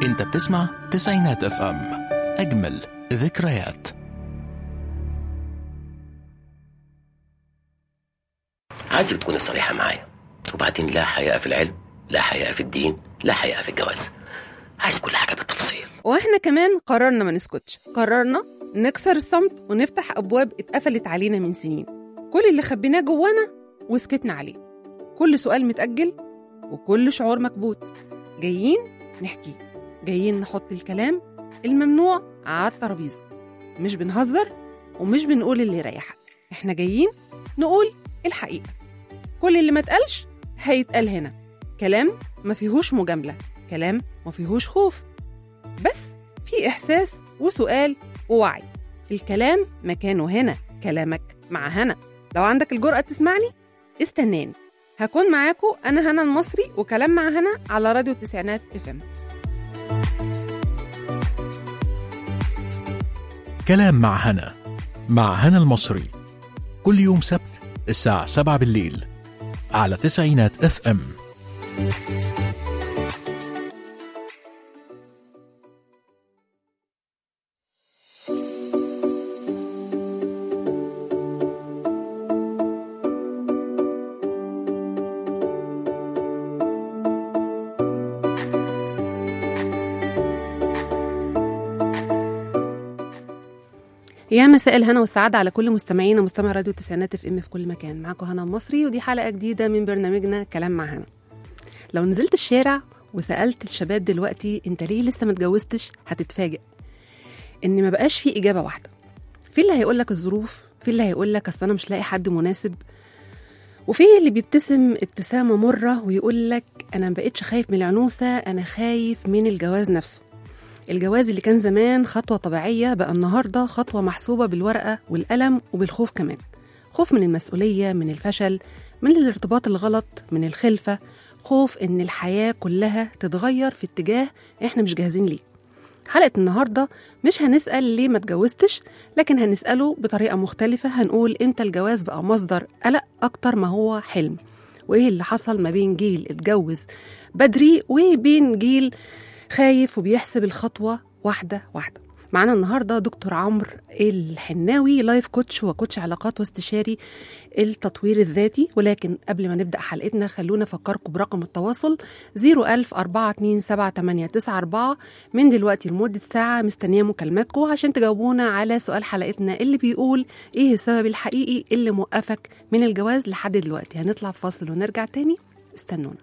انت بتسمع تسعينات اف ام اجمل ذكريات عايزك تكوني صريحة معايا وبعدين لا حياء في العلم لا حياء في الدين لا حياء في الجواز عايز كل حاجة بالتفصيل واحنا كمان قررنا ما نسكتش قررنا نكسر الصمت ونفتح ابواب اتقفلت علينا من سنين كل اللي خبيناه جوانا وسكتنا عليه كل سؤال متأجل وكل شعور مكبوت جايين نحكي جايين نحط الكلام الممنوع على الترابيزة مش بنهزر ومش بنقول اللي يريحك احنا جايين نقول الحقيقة كل اللي ما اتقالش هيتقال هنا كلام ما فيهوش مجاملة كلام ما فيهوش خوف بس في إحساس وسؤال ووعي الكلام مكانه هنا كلامك مع هنا لو عندك الجرأة تسمعني استناني هكون معاكم أنا هنا المصري وكلام مع هنا على راديو التسعينات اف ام كلام مع هنا مع هنا المصري كل يوم سبت الساعة 7 بالليل على تسعينات اف ام يا مساء الهنا والسعادة على كل مستمعينا مستمع راديو التسعينات اف ام في كل مكان معاكم هنا مصري ودي حلقة جديدة من برنامجنا كلام مع هنا لو نزلت الشارع وسألت الشباب دلوقتي انت ليه لسه ما اتجوزتش هتتفاجئ ان ما بقاش في إجابة واحدة في اللي هيقول لك الظروف في اللي هيقول لك اصل انا مش لاقي حد مناسب وفي اللي بيبتسم ابتسامة مرة ويقول لك انا ما بقتش خايف من العنوسة انا خايف من الجواز نفسه الجواز اللي كان زمان خطوة طبيعية بقى النهاردة خطوة محسوبة بالورقة والقلم وبالخوف كمان خوف من المسؤولية من الفشل من الارتباط الغلط من الخلفة خوف إن الحياة كلها تتغير في اتجاه إحنا مش جاهزين ليه حلقة النهاردة مش هنسأل ليه ما اتجوزتش لكن هنسأله بطريقة مختلفة هنقول إمتى الجواز بقى مصدر قلق أكتر ما هو حلم وإيه اللي حصل ما بين جيل اتجوز بدري وبين جيل خايف وبيحسب الخطوة واحدة واحدة معانا النهارده دكتور عمرو الحناوي لايف كوتش وكوتش علاقات واستشاري التطوير الذاتي ولكن قبل ما نبدا حلقتنا خلونا افكركم برقم التواصل 010427894 من دلوقتي لمده ساعه مستنيه مكالماتكم عشان تجاوبونا على سؤال حلقتنا اللي بيقول ايه السبب الحقيقي اللي موقفك من الجواز لحد دلوقتي هنطلع في فاصل ونرجع تاني استنونا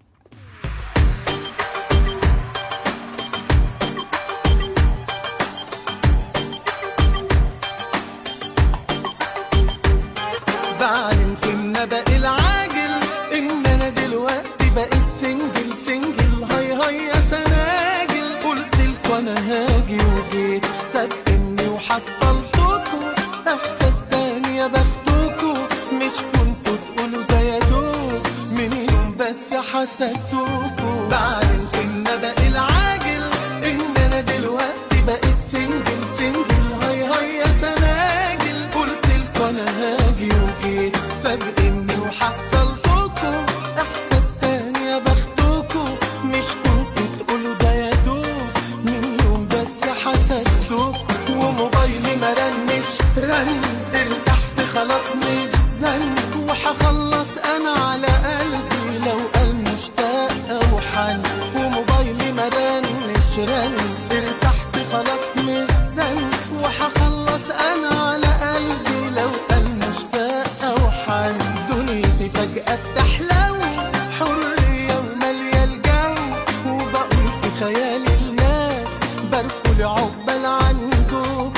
بعلن في النبأ العاجل ان انا دلوقتي بقيت سنجل سنجل هاي هاي يا سناجل قلت لكم انا هاجي وجيت صدقني وحصلتكم احساس تاني يا بختكم مش كنتوا تقولوا ده يا دوب من يوم بس حسدتكم بعلن في النبأ العاجل ان انا دلوقتي بقيت سنجل سنجل هاي هاي يا سناجل قلت لكم انا هاجي وجيت سابقني وحصلتكم احساس تاني يا بختكم مش كنتوا تقولوا ده يا دوب من يوم بس حسدتكم وموبايلي ما رنش رن ارتحت خلاص من الزن وهخلص انا على قلبي لو قال مشتاق او حن وموبايلي ما رنش رن ارتحت خلاص من الزن وهخلص انا على قلبي لو قال مشتاق او حن دنيتي فجأة بتحلو حرية ومالية الجو وبقول في خيال الناس بركل عقبال عندكم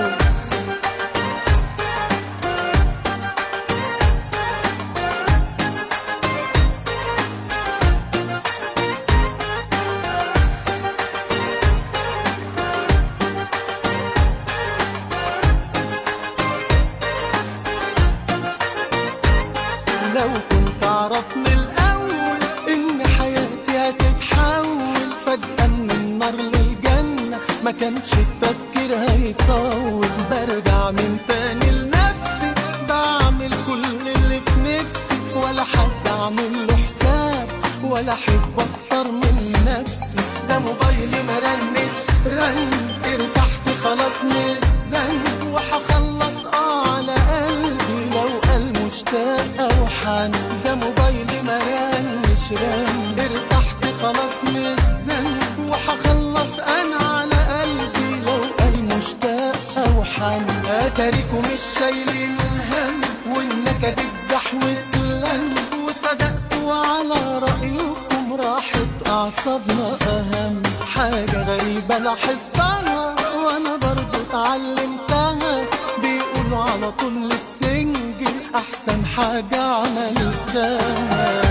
لو كنت اعرف من الاول ان حياتي هتتحول فجأة من النار للجنة ما كانش التفكير هيطول برجع من تاني لنفسي بعمل كل اللي في نفسي ولا حد اعمل له حساب ولا احب اكتر من نفسي ده موبايلي مرنش رن ارتحت خلاص من الزن وهخلص اه على قلبي لو قال مشتاق او حن ده موبايلي مرنش رن ارتحت خلاص من الزن وهخلص انا على قلبي لو قال مشتاق او حن اتاريكوا مش شايلين هم والنكد اتزح واتلم وصدقتوا على رأيكم راحت أعصابنا أهم حاجة غريبة لاحظتها وأنا برضو اتعلمتها بيقولوا على طول السنجل أحسن حاجة عملتها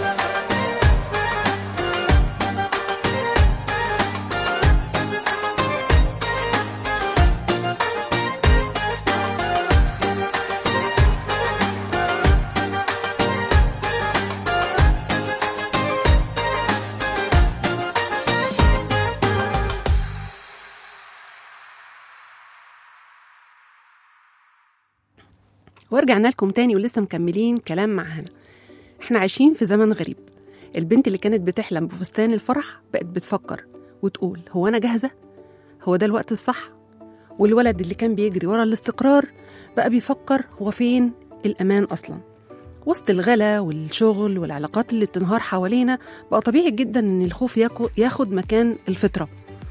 ورجعنا لكم تاني ولسه مكملين كلام مع هنا احنا عايشين في زمن غريب البنت اللي كانت بتحلم بفستان الفرح بقت بتفكر وتقول هو انا جاهزه هو ده الوقت الصح والولد اللي كان بيجري ورا الاستقرار بقى بيفكر هو فين الامان اصلا وسط الغلا والشغل والعلاقات اللي بتنهار حوالينا بقى طبيعي جدا ان الخوف ياكو- ياخد مكان الفطره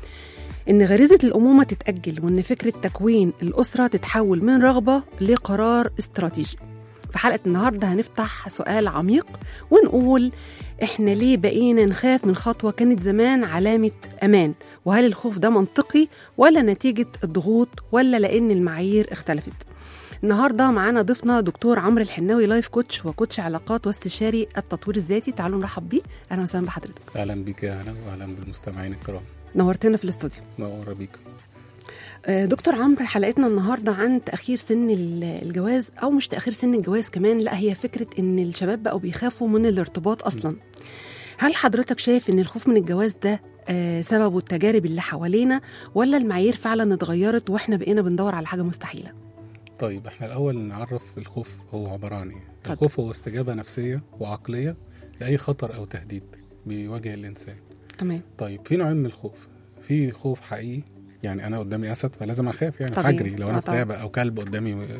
إن غريزة الأمومة تتأجل وإن فكرة تكوين الأسرة تتحول من رغبة لقرار استراتيجي في حلقة النهاردة هنفتح سؤال عميق ونقول إحنا ليه بقينا نخاف من خطوة كانت زمان علامة أمان وهل الخوف ده منطقي ولا نتيجة الضغوط ولا لأن المعايير اختلفت النهارده معانا ضيفنا دكتور عمرو الحناوي لايف كوتش وكوتش علاقات واستشاري التطوير الذاتي تعالوا نرحب بيه اهلا وسهلا بحضرتك اهلا بيك يا هلا واهلا بالمستمعين الكرام نورتنا في الاستوديو منوره بيك آه، دكتور عمرو حلقتنا النهارده عن تاخير سن ال- الجواز او مش تاخير سن الجواز كمان لا هي فكره ان الشباب بقوا بيخافوا من الارتباط اصلا هل حضرتك شايف ان الخوف من الجواز ده آه، سببه التجارب اللي حوالينا ولا المعايير فعلا اتغيرت واحنا بقينا بندور على حاجه مستحيله طيب احنا الاول نعرف الخوف هو عباره عن ايه اتفضل. الخوف هو استجابه نفسيه وعقليه لاي خطر او تهديد بيواجه الانسان تمام طيب في نوعين من الخوف في خوف حقيقي يعني انا قدامي اسد فلازم اخاف يعني طبيعي. هجري لو آه انا في طبعا. غابه او كلب قدامي آه،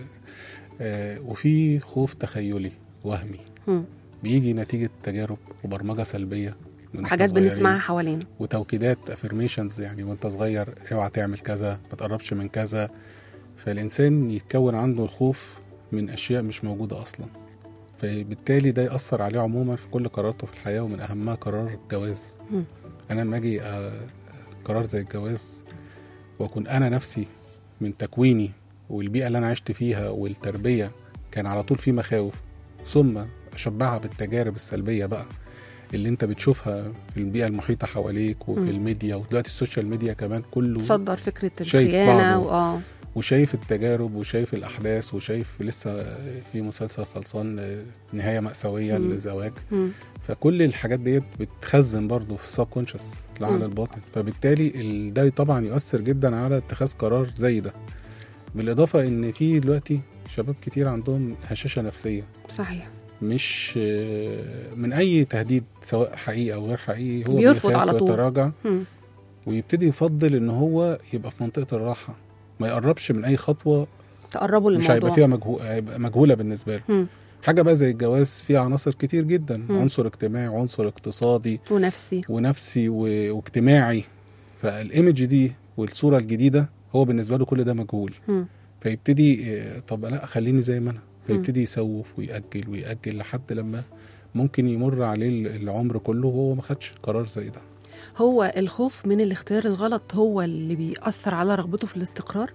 آه وفي خوف تخيلي وهمي مم. بيجي نتيجه تجارب وبرمجه سلبيه من حاجات إحنا صغيرين. بنسمعها حوالينا وتوكيدات افirmations يعني وانت صغير اوعى تعمل كذا ما تقربش من كذا فالانسان يتكون عنده الخوف من اشياء مش موجوده اصلا فبالتالي ده ياثر عليه عموما في كل قراراته في الحياه ومن اهمها قرار الجواز مم. انا لما اجي آه، قرار زي الجواز واكون انا نفسي من تكويني والبيئه اللي انا عشت فيها والتربيه كان على طول في مخاوف ثم اشبعها بالتجارب السلبيه بقى اللي انت بتشوفها في البيئه المحيطه حواليك وفي مم. الميديا ودلوقتي السوشيال ميديا كمان كله تصدر فكره شايف الخيانه بعضه. واه وشايف التجارب وشايف الاحداث وشايف لسه في مسلسل خلصان آه، نهايه ماساويه مم. للزواج مم. فكل الحاجات ديت بتخزن برضه في السب كونشس العقل مم. الباطن فبالتالي ال- ده طبعا يؤثر جدا على اتخاذ قرار زي ده بالاضافه ان في دلوقتي شباب كتير عندهم هشاشه نفسيه صحيح مش آه، من اي تهديد سواء حقيقي او غير حقيقي هو بيرفض بيخاف على طول. ويتراجع مم. ويبتدي يفضل ان هو يبقى في منطقه الراحه ما يقربش من اي خطوه تقربوا مش هيبقى للموضوع فيها مجهو... هيبقى مجهوله بالنسبه له مم. حاجه بقى زي الجواز فيها عناصر كتير جدا مم. عنصر اجتماعي عنصر اقتصادي ونفسي ونفسي و... واجتماعي فالايمج دي والصوره الجديده هو بالنسبه له كل ده مجهول مم. فيبتدي آه، طب لا خليني زي ما انا فيبتدي يسوف ويأجل ويأجل لحد لما ممكن يمر عليه ال- العمر كله وهو ما خدش قرار زي ده هو الخوف من الاختيار الغلط هو اللي بيأثر على رغبته في الاستقرار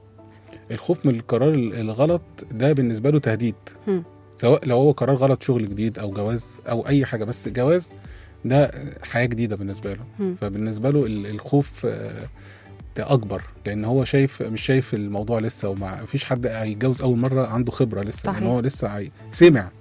الخوف من القرار ال- الغلط ده بالنسبه له تهديد مم. سواء لو هو قرار غلط شغل جديد او جواز او اي حاجه بس جواز ده حياه جديده بالنسبه له مم. فبالنسبه له ال- الخوف آه، ده اكبر لان هو شايف مش شايف الموضوع لسه وما فيش حد هيتجوز اول مره عنده خبره لسه صحيح. لان هو لسه عاي... سمع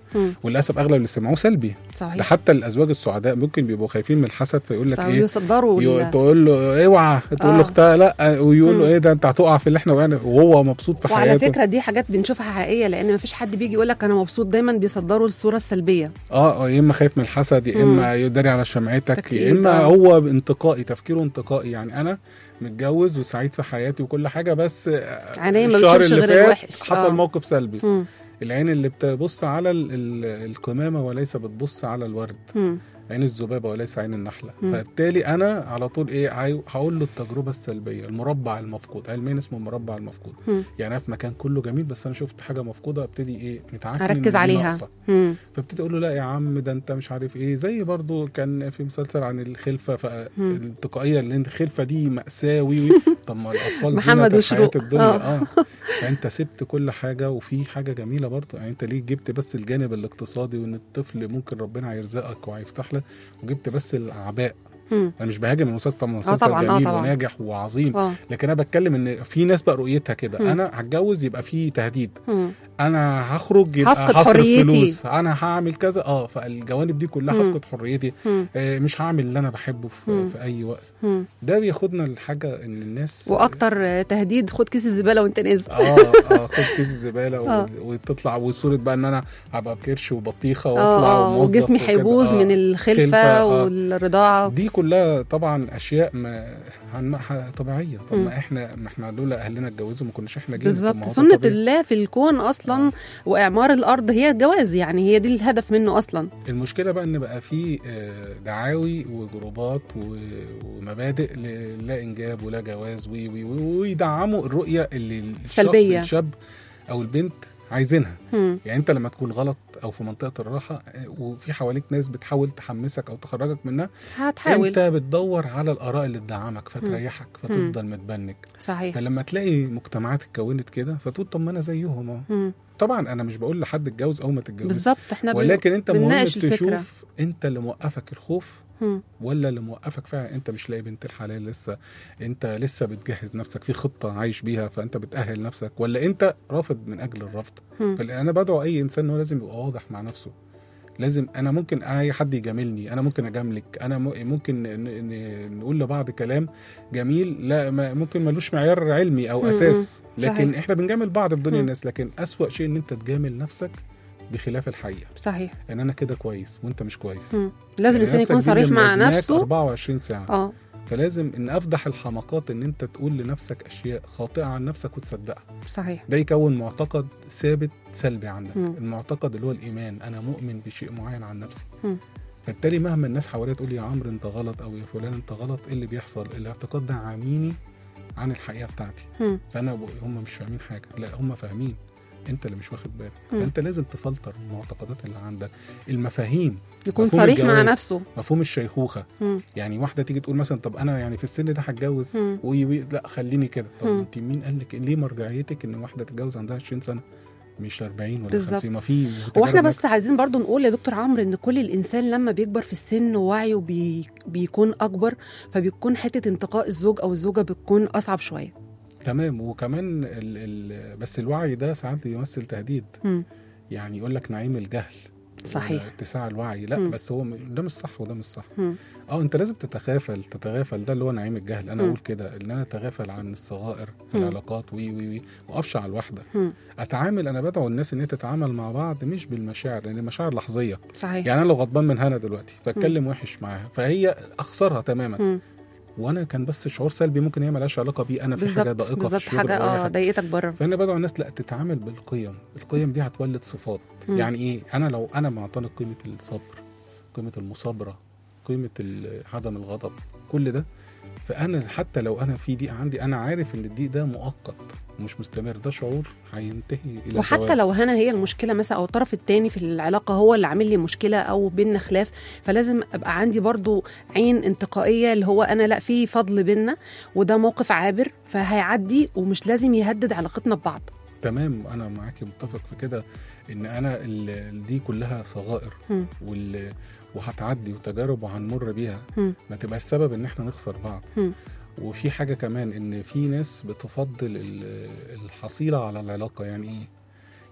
مم. وللاسف اغلب اللي سمعوه سلبي ده صحيح حتى الازواج السعداء ممكن بيبقوا خايفين من الحسد فيقول لك صحيح، ايه يصدروا يو- ال- تقول له اوعى تقول آه. له اختها لا ويقول له مم. ايه ده انت هتقع في اللي احنا وقعنا وهو مبسوط في وعلى حياته فكره دي حاجات بنشوفها حقيقيه لان مفيش حد بيجي يقول لك انا مبسوط دايما بيصدروا الصوره السلبيه اه آه، يا اما خايف من الحسد يا مم. اما يداري على شمعتك تكتئب، يا اما آه. هو انتقائي تفكيره انتقائي يعني انا متجوز وسعيد في حياتي وكل حاجه بس آه، عينيا ما الشهر بتشوفش اللي غير فات الوحش. حصل آه. موقف سلبي مم. العين اللي بتبص على ال- ال- القمامه وليس بتبص على الورد مم. عين الذبابه وليس عين النحله مم. فبالتالي انا على طول ايه هاي- هقول له التجربه السلبيه المربع المفقود علميا اسمه المربع المفقود مم. يعني انا في مكان كله جميل بس انا شفت حاجه مفقوده ابتدي ايه متعكن إن اركز دي عليها ناقصة. مم. فابتدي اقول له لا يا عم ده انت مش عارف ايه زي برضو كان في مسلسل عن الخلفه فالتقائيه اللي انت الخلفه دي ماساه وي وي. طب ما الاطفال محمد زينة وشروق. الحياه الدنيا آه. اه فانت سبت كل حاجه وفي حاجه جميله برضو يعني انت ليه جبت بس الجانب الاقتصادي وان الطفل ممكن ربنا هيرزقك وهيفتح لك وجبت بس الاعباء مم. انا مش بهاجم المسلسل طبعا آه مسلسل طبعاً، آه جميل طبعاً. وناجح وعظيم اه لكن انا بتكلم ان في ناس بقى رؤيتها كده مم. انا هتجوز يبقى في تهديد مم. انا هخرج يبقى هفقد هصرف حريتي. فلوس انا هعمل كذا اه فالجوانب دي كلها مم. هفقد حريتي مم. آه مش هعمل اللي انا بحبه في, مم. في اي وقت مم. ده بياخدنا لحاجه ان الناس واكتر آه، تهديد خد كيس الزباله وانت نازل اه اه خد كيس الزباله آه. و- وتطلع وصوره بقى ان انا هبقى بكرش وبطيخه اه واطلع اه وموظف وجسمي وكده. هيبوظ آه. من الخلفه خلفة، آه. والرضاعه دي كلها طبعا اشياء ما هن- ح- طبيعيه طب مم. ما احنا ما احنا لولا اهلنا اتجوزوا ما كناش احنا جينا طب بالظبط ما هو ده سنه طبيعي. الله في الكون اصلا واعمار الارض هي الجواز يعني هي دي الهدف منه اصلا المشكله بقى ان بقى في آه، دعاوي وجروبات و- ومبادئ ل- لا انجاب ولا جواز وي وي وي- ويدعموا الرؤيه اللي الشخص سلبية. الشاب او البنت عايزينها مم. يعني انت لما تكون غلط او في منطقه الراحه آه، وفي حواليك ناس بتحاول تحمسك او تخرجك منها هتحاول انت بتدور على الاراء اللي تدعمك فتريحك فتفضل متبنج صحيح فلما تلاقي مجتمعات اتكونت كده فتقول طب ما انا زيهم اهو مم. طبعا انا مش بقول لحد اتجوز او ما تتجوز بالظبط احنا بن- ولكن انت مهم بنناقش الفكرة. تشوف انت اللي موقفك الخوف مم. ولا اللي موقفك فعلا انت مش لاقي بنت الحلال لسه انت لسه بتجهز نفسك في خطه عايش بيها فانت بتاهل نفسك ولا انت رافض من اجل الرفض مم. فانا بدعو اي انسان انه لازم يبقى واضح مع نفسه لازم انا ممكن اي حد يجاملني انا ممكن اجاملك انا م- ممكن ن- ن- نقول لبعض كلام جميل لا ما ممكن ملوش معيار علمي او م- م. اساس لكن صحيح. احنا بنجامل بعض في دنيا م. الناس لكن اسوأ شيء ان انت تجامل نفسك بخلاف الحقيقه صحيح ان انا كده كويس وانت مش كويس مم. لازم يعني الانسان نفسك يكون دي صريح اللي مع ملازماك نفسه 24 ساعه اه فلازم ان افضح الحماقات ان انت تقول لنفسك اشياء خاطئه عن نفسك وتصدقها صحيح ده يكون معتقد ثابت سلبي عنك مم. المعتقد اللي هو الايمان انا مؤمن بشيء معين عن نفسي مم. فبالتالي مهما الناس حواليا تقول لي يا عمرو انت غلط او يا فلان انت غلط ايه اللي بيحصل الاعتقاد ده عاميني عن الحقيقه بتاعتي مم. فانا ب... هم مش فاهمين حاجه لا هم فاهمين انت اللي مش واخد بالك مم. فانت لازم تفلتر المعتقدات اللي عندك المفاهيم يكون مفهوم صريح مع الجواز. نفسه مفهوم الشيخوخه مم. يعني واحده تيجي تقول مثلا طب انا يعني في السن ده هتجوز مم. وي وي لا خليني كده طب مم. انت مين قال لك ليه مرجعيتك ان واحده تتجوز عندها 20 سنه مش 40 ولا بالظبط. 50 ما في هو احنا تجارب بس عايزين برضو نقول يا دكتور عمرو ان كل الانسان لما بيكبر في السن ووعيه بي بيكون اكبر فبيكون حته انتقاء الزوج او الزوجه بتكون اصعب شويه تمام وكمان ال ال بس الوعي ده ساعات يمثل تهديد مم. يعني يقول لك نعيم الجهل صحيح. ولا اتساع الوعي لا مم. بس هو م- ده مش صح وده مش صح مم. اه انت لازم تتغافل تتغافل ده اللي هو نعيم الجهل انا مم. اقول كده ان انا اتغافل عن الصغائر في مم. العلاقات وي وي وي واقفش على الواحده مم. اتعامل انا بدعو الناس ان هي تتعامل مع بعض مش بالمشاعر لان المشاعر لحظيه صحيح يعني انا لو غضبان من هنا دلوقتي فاتكلم وحش معاها فهي اخسرها تماما مم. وانا كان بس شعور سلبي ممكن هي ملهاش علاقه بيه انا في حاجه بالظبط ضائقه في بالظبط الشغل حاجه أو أي اه حاجة. ضايقتك بره فانا بدعو الناس لا تتعامل بالقيم القيم دي هتولد صفات مم. يعني ايه انا لو انا معتنق قيمه الصبر قيمه المصابره قيمه ال- عدم الغضب كل ده فانا حتى لو انا في ضيق عندي انا عارف ان الضيق ده مؤقت ومش مستمر ده شعور هينتهي الى وحتى زوال. لو هنا هي المشكله مثلا او الطرف الثاني في العلاقه هو اللي عامل لي مشكله او بينا خلاف فلازم ابقى عندي برضو عين انتقائيه اللي هو انا لا في فضل بينا وده موقف عابر فهيعدي ومش لازم يهدد علاقتنا ببعض تمام انا معاكي متفق في كده ان انا ال- دي كلها صغائر مم. وال وهتعدي وتجارب وهنمر بيها مم. ما تبقى السبب ان احنا نخسر بعض مم. وفي حاجه كمان ان في ناس بتفضل ال- الحصيله على العلاقه يعني ايه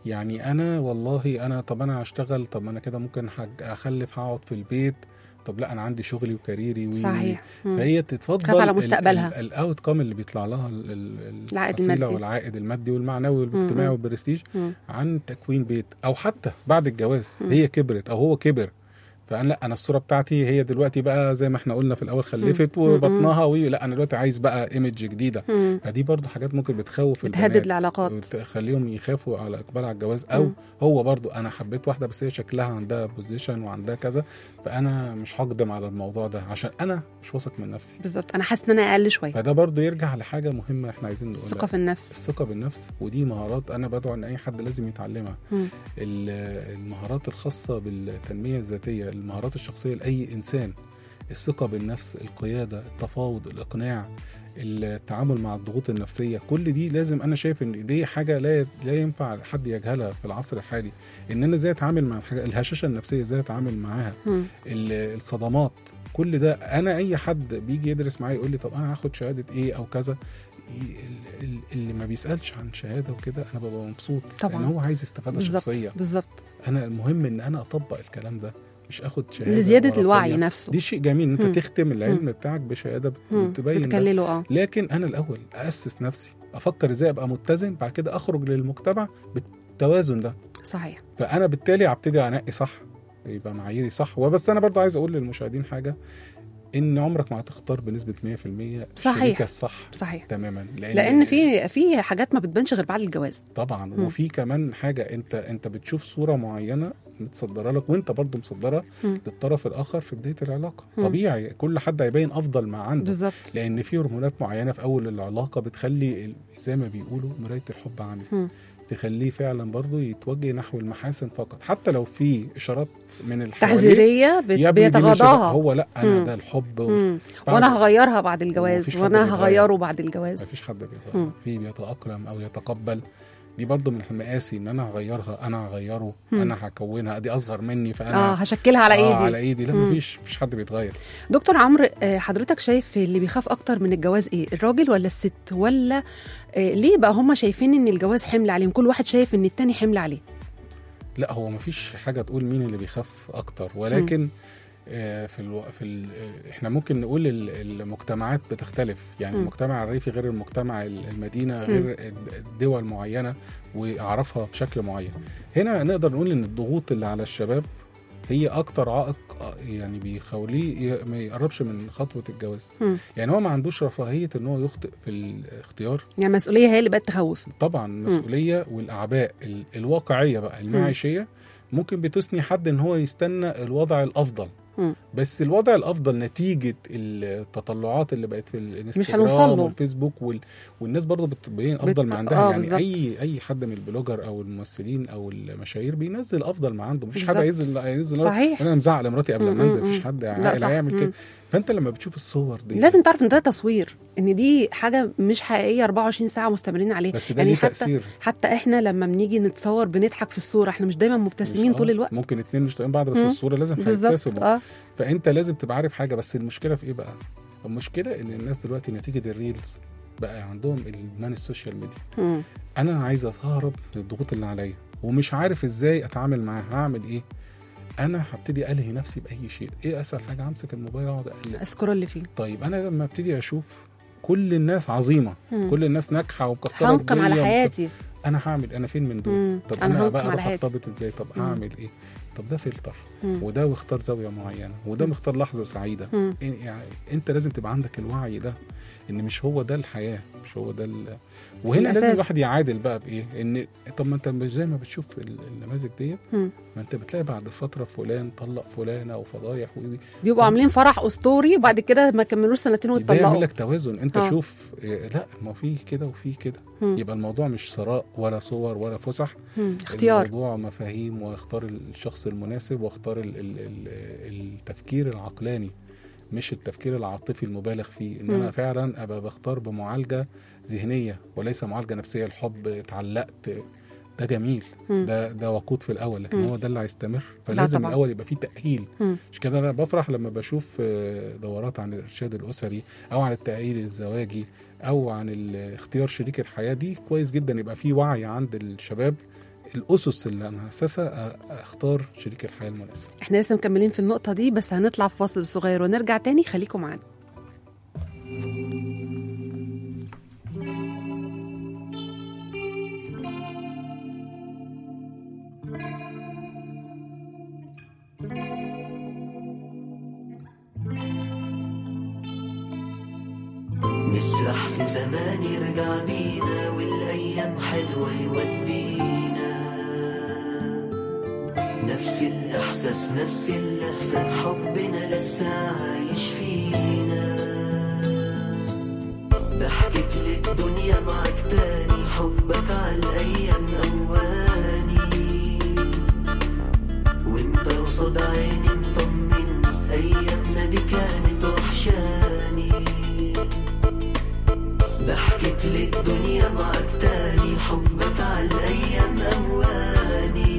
يعني انا والله انا طب انا هشتغل طب انا كده ممكن حج- اخلف هقعد في البيت طب لا انا عندي شغلي وكاريري و صحيح مم. فهي تتفضل خاف على مستقبلها. الاوت كام اللي بيطلع لها ال- ال- العائد الحصيلة المادي. والعائد المادي والمعنوي والاجتماعي مم. والبرستيج مم. عن تكوين بيت او حتى بعد الجواز مم. هي كبرت او هو كبر فانا لا انا الصوره بتاعتي هي دلوقتي بقى زي ما احنا قلنا في الاول خلفت مم. وبطنها وي لا انا دلوقتي عايز بقى ايمج جديده مم. فدي برضو حاجات ممكن بتخوف بتهدد البنات العلاقات وتخليهم يخافوا على اقبال على الجواز او مم. هو برضو انا حبيت واحده بس هي شكلها عندها بوزيشن وعندها كذا فانا مش هقدم على الموضوع ده عشان انا مش واثق من نفسي بالظبط انا حاسه ان انا اقل شويه فده برضو يرجع لحاجه مهمه احنا عايزين نقولها الثقه في النفس الثقه بالنفس ودي مهارات انا بدعو ان اي حد لازم يتعلمها مم. ال- المهارات الخاصه بالتنميه الذاتيه المهارات الشخصيه لاي انسان الثقه بالنفس القياده التفاوض الاقناع التعامل مع الضغوط النفسيه كل دي لازم انا شايف ان دي حاجه لا لا ينفع حد يجهلها في العصر الحالي ان انا ازاي اتعامل مع الحاجة الهشاشه النفسيه ازاي اتعامل معاها مم. ال- الصدمات كل ده انا اي حد بيجي يدرس معايا يقول لي طب انا هاخد شهاده ايه او كذا ي- ال- ال- اللي ما بيسالش عن شهاده وكده انا ببقى مبسوط طبعاً. لان هو عايز استفاده بالظبط شخصيه بالظبط انا المهم ان انا اطبق الكلام ده مش اخد شهاده لزياده ورقية. الوعي نفسه دي شيء جميل ان مم. انت تختم العلم بتاعك بشهاده بت- مم. بتبين ده. بتكلله اه لكن انا الاول اسس نفسي افكر ازاي ابقى متزن بعد كده اخرج للمجتمع بالتوازن ده صحيح فانا بالتالي هبتدي انقي صح يبقى معاييري صح وبس انا برضه عايز اقول للمشاهدين حاجه ان عمرك ما هتختار بنسبه 100% صحيح. الشريكه الصح صحيح تماما لان, لان في في حاجات ما بتبانش غير بعد الجواز طبعا مم. وفي كمان حاجه انت انت بتشوف صوره معينه متصدره لك وانت برضه مصدره مم. للطرف الاخر في بدايه العلاقه مم. طبيعي كل حد هيبين افضل ما عنده بالظبط لان في هرمونات معينه في اول العلاقه بتخلي ال- زي ما بيقولوا مرايه الحب عامل مم. تخليه فعلا برضه يتوجه نحو المحاسن فقط حتى لو في اشارات من اللي حواليه، تحذيريه بت- يا ابني دي مش بيتغاضاها هو لا انا مم. ده الحب ومش مم. بعد- وانا هغيرها بعد الجواز ومفيش حد وانا بيتغير. هغيره بعد الجواز ما فيش حد بيتغير مم. في بيتاقلم او يتقبل دي برضه من المقاسي ان انا هغيرها انا هغيره مم. انا هكونها دي اصغر مني اه فانا هشكلها على آه ايدي على ايدي لا مم. مفيش مفيش حد بيتغير دكتور عمرو آه، حضرتك شايف اللي بيخاف اكتر من الجواز ايه الراجل ولا الست ولا آه، ليه بقى هم شايفين ان الجواز حمل عليهم كل واحد شايف ان التاني حمل عليه لا هو مفيش حاجه تقول مين اللي بيخاف اكتر ولكن آه، في الو... في ال... آه، احنا ممكن نقول ال- المجتمعات بتختلف يعني مم. المجتمع الريفي غير المجتمع ال- المدينه غير الدول معينه واعرفها بشكل معين هنا نقدر نقول ان الضغوط اللي على الشباب هي اكتر عائق آه، يعني بيخليه ي- ما يقربش من خطوه الجواز مم. يعني هو ما عندوش رفاهيه ان هو يخطئ في الاختيار يعني المسؤوليه هي اللي بقت تخوف طبعا المسؤوليه والاعباء ال- الواقعيه بقى المعيشيه ممكن بتثني حد ان هو يستنى الوضع الافضل مم. بس الوضع الافضل نتيجه التطلعات اللي بقت في الانستجرام هنوصل له. والفيسبوك وال... والناس برضه بتبين افضل بت- ما عندها آه، يعني بالظبط. اي اي حد من البلوجر او الممثلين او المشاهير بينزل افضل ما عنده مفيش حد بالظبط. هينزل هينزل صحيح. انا مزعل مراتي قبل مم، ما انزل مم، مفيش مم. حد لا، عاقل صح. هيعمل مم. كده فانت لما بتشوف الصور دي لازم تعرف ان ده تصوير ان دي حاجه مش حقيقيه 24 ساعه مستمرين عليه بس ده يعني ليه حتى تاثير حتى احنا لما بنيجي نتصور بنضحك في الصوره احنا مش دايما مبتسمين مش- طول آه، الوقت ممكن اتنين مش طايقين بعض بس مم. الصوره لازم بالظبط هيبتسموا اه فانت لازم تبقى عارف حاجه بس المشكله في ايه بقى المشكله ان الناس دلوقتي نتيجه الريلز بقى عندهم الادمان السوشيال ميديا مم. انا عايز اهرب من الضغوط اللي عليا ومش عارف ازاي اتعامل معاها هعمل ايه انا هبتدي الهي نفسي باي شيء ايه اسهل حاجه همسك الموبايل اقعد اقلب اذكر اللي فيه طيب انا لما ابتدي اشوف كل الناس عظيمه مم. كل الناس ناجحه ومكسره هنقم على الدنيا ومس- حياتي انا هعمل انا فين من دول مم. طب انا انا, هنقم بقى على اروح حياتي ارتبط ازاي طب مم. اعمل ايه طب ده فلتر مم. وده مختار زاويه معينه وده مم. مختار لحظه سعيده مم. إيه يعني انت لازم تبقى عندك الوعي ده ان مش هو ده الحياه مش هو ده ال... وهنا الأساس. لازم الواحد يعادل بقى بايه ان طب ما انت مش زي ما بتشوف ال- النماذج دي مم. ما انت بتلاقي بعد فتره فلان طلق فلانه وفضايح و بيبقوا عاملين فرح اسطوري وبعد كده ما كملوش سنتين ده يعمل ويتطلقوا لك توازن انت آه. شوف إيه لا ما في كده وفي كده مم. يبقى الموضوع مش ثراء ولا صور ولا فسح مم. اختيار الموضوع مفاهيم واختار الشخص المناسب واختار ال ال ال التفكير العقلاني مش التفكير العاطفي المبالغ فيه ان مم. انا فعلا ابقى بختار بمعالجه ذهنيه وليس معالجه نفسيه الحب اتعلقت ده جميل مم. ده ده وقود في الاول لكن مم. هو ده اللي هيستمر فلازم طبعا. الاول يبقى فيه تاهيل مم. مش كده انا بفرح لما بشوف آه، دورات عن الارشاد الاسري او عن التاهيل الزواجي او عن ال- اختيار شريك الحياه دي كويس جدا يبقى في وعي عند الشباب الاسس اللي انا هسسها أ- اختار شريك الحياه المناسب احنا لسه مكملين في النقطة دي بس هنطلع في فاصل صغير ونرجع تاني خليكم معانا نسرح في زمان يرجع بينا والايام حلوه يودينا نفس الاحساس نفس اللهفه حبنا لسه عايش فينا ضحكت للدنيا معاك تاني حبك على الايام اواني وانت قصاد عيني مطمن ايامنا دي كانت وحشاني ضحكت للدنيا معاك تاني حبك على الايام اواني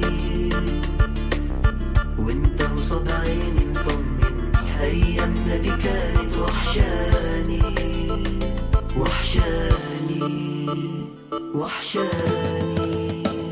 وانت قصاد عيني مطمن ايامنا دي كانت وحشاني وحشاني وحشاني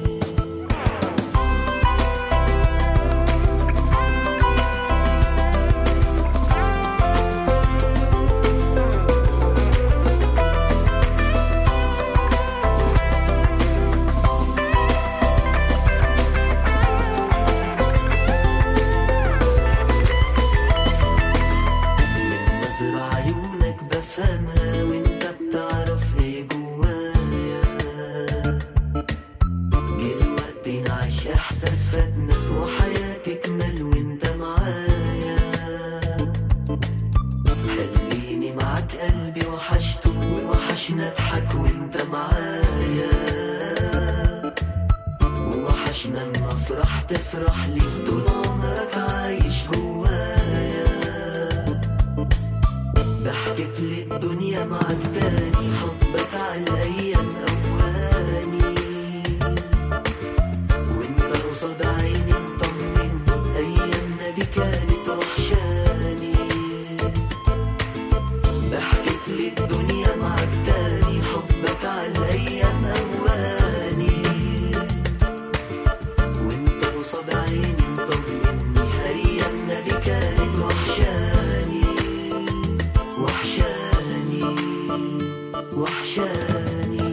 من نظر عيونك بفهمها وانت بتعرف ايه جوايا جه الوقت نعيش احساس فاتنا وحياة تكمل وانت معايا خليني معاك قلبي وحشته ووحشنا اضحك وانت معايا ووحشنا اما افرح تفرح لي طول عمرك عايش جوايا ضحكت للدنيا معاك تاني حبك على الايام اواني وانت قصاد عيني مطمن ايامنا دي كانت وحشاني ضحكت للدنيا معاك تاني حبك على الايام اواني وانت قصاد عيني مطمن ايامنا دي كانت وحشاني وحشاني وحشاني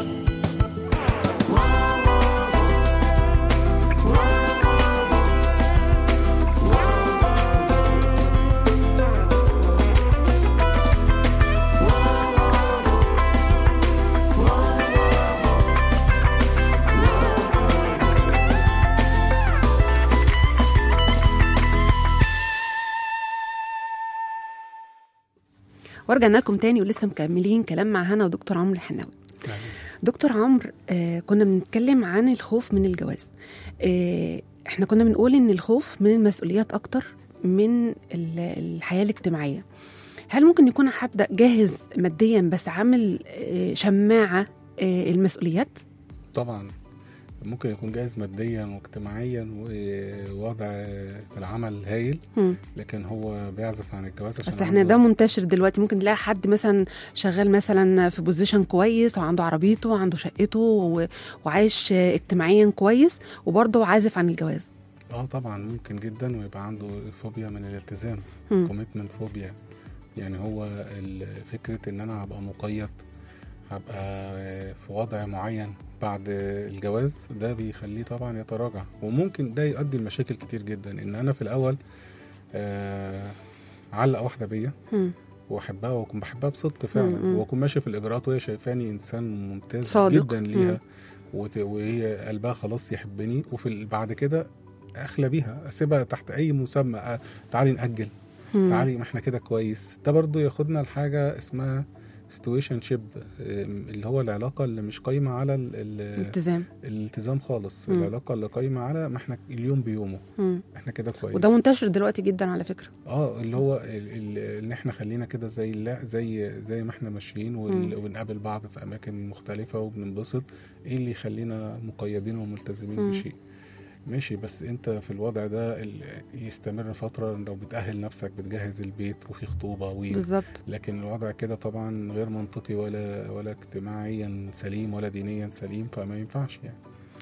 ورجعنا لكم تاني ولسه مكملين كلام مع هنا ودكتور عمرو الحناوي دكتور عمرو آه كنا بنتكلم عن الخوف من الجواز آه احنا كنا بنقول ان الخوف من المسؤوليات اكتر من ال- الحياه الاجتماعيه هل ممكن يكون حد جاهز ماديا بس عامل آه شماعه آه المسؤوليات طبعا ممكن يكون جاهز ماديا واجتماعيا ووضع في العمل هايل مم. لكن هو بيعزف عن الجواز عشان بس احنا عنده- ده منتشر دلوقتي ممكن تلاقي حد مثلا شغال مثلا في بوزيشن كويس وعنده عربيته وعنده شقته و- وعايش آه، اجتماعيا كويس وبرضه عازف عن الجواز اه طبعا ممكن جدا ويبقى عنده فوبيا من الالتزام مم. كوميتمنت فوبيا يعني هو ال- فكره ان انا هبقى مقيد هبقى في وضع معين بعد الجواز ده بيخليه طبعا يتراجع وممكن ده يؤدي لمشاكل كتير جدا ان انا في الاول آه علق واحده بيا مم. واحبها واكون بحبها بصدق فعلا مم. واكون ماشي في الاجراءات وهي شايفاني انسان ممتاز صادق. جدا ليها وت- وهي قلبها خلاص يحبني وفي ال- بعد كده اخلى بيها اسيبها تحت اي مسمى أ- تعالي ناجل مم. تعالي ما احنا كده كويس ده برضو ياخدنا لحاجه اسمها ستويشن شيب اللي هو العلاقه اللي مش قايمه على ال- ال- التزام الالتزام خالص مم. العلاقه اللي قايمه على ما احنا اليوم بيومه مم. احنا كده كويس وده منتشر دلوقتي جدا على فكره اه اللي هو ال- ال- ان احنا خلينا كده زي لا زي زي ما احنا ماشيين وال- مم. ونقابل بعض في اماكن مختلفه وبننبسط ايه اللي يخلينا مقيدين وملتزمين مم. بشيء ماشي بس انت في الوضع ده ال- يستمر فتره لو بتاهل نفسك بتجهز البيت وفي خطوبه و بالظبط لكن الوضع كده طبعا غير منطقي ولا ولا اجتماعيا سليم ولا دينيا سليم فما ينفعش يعني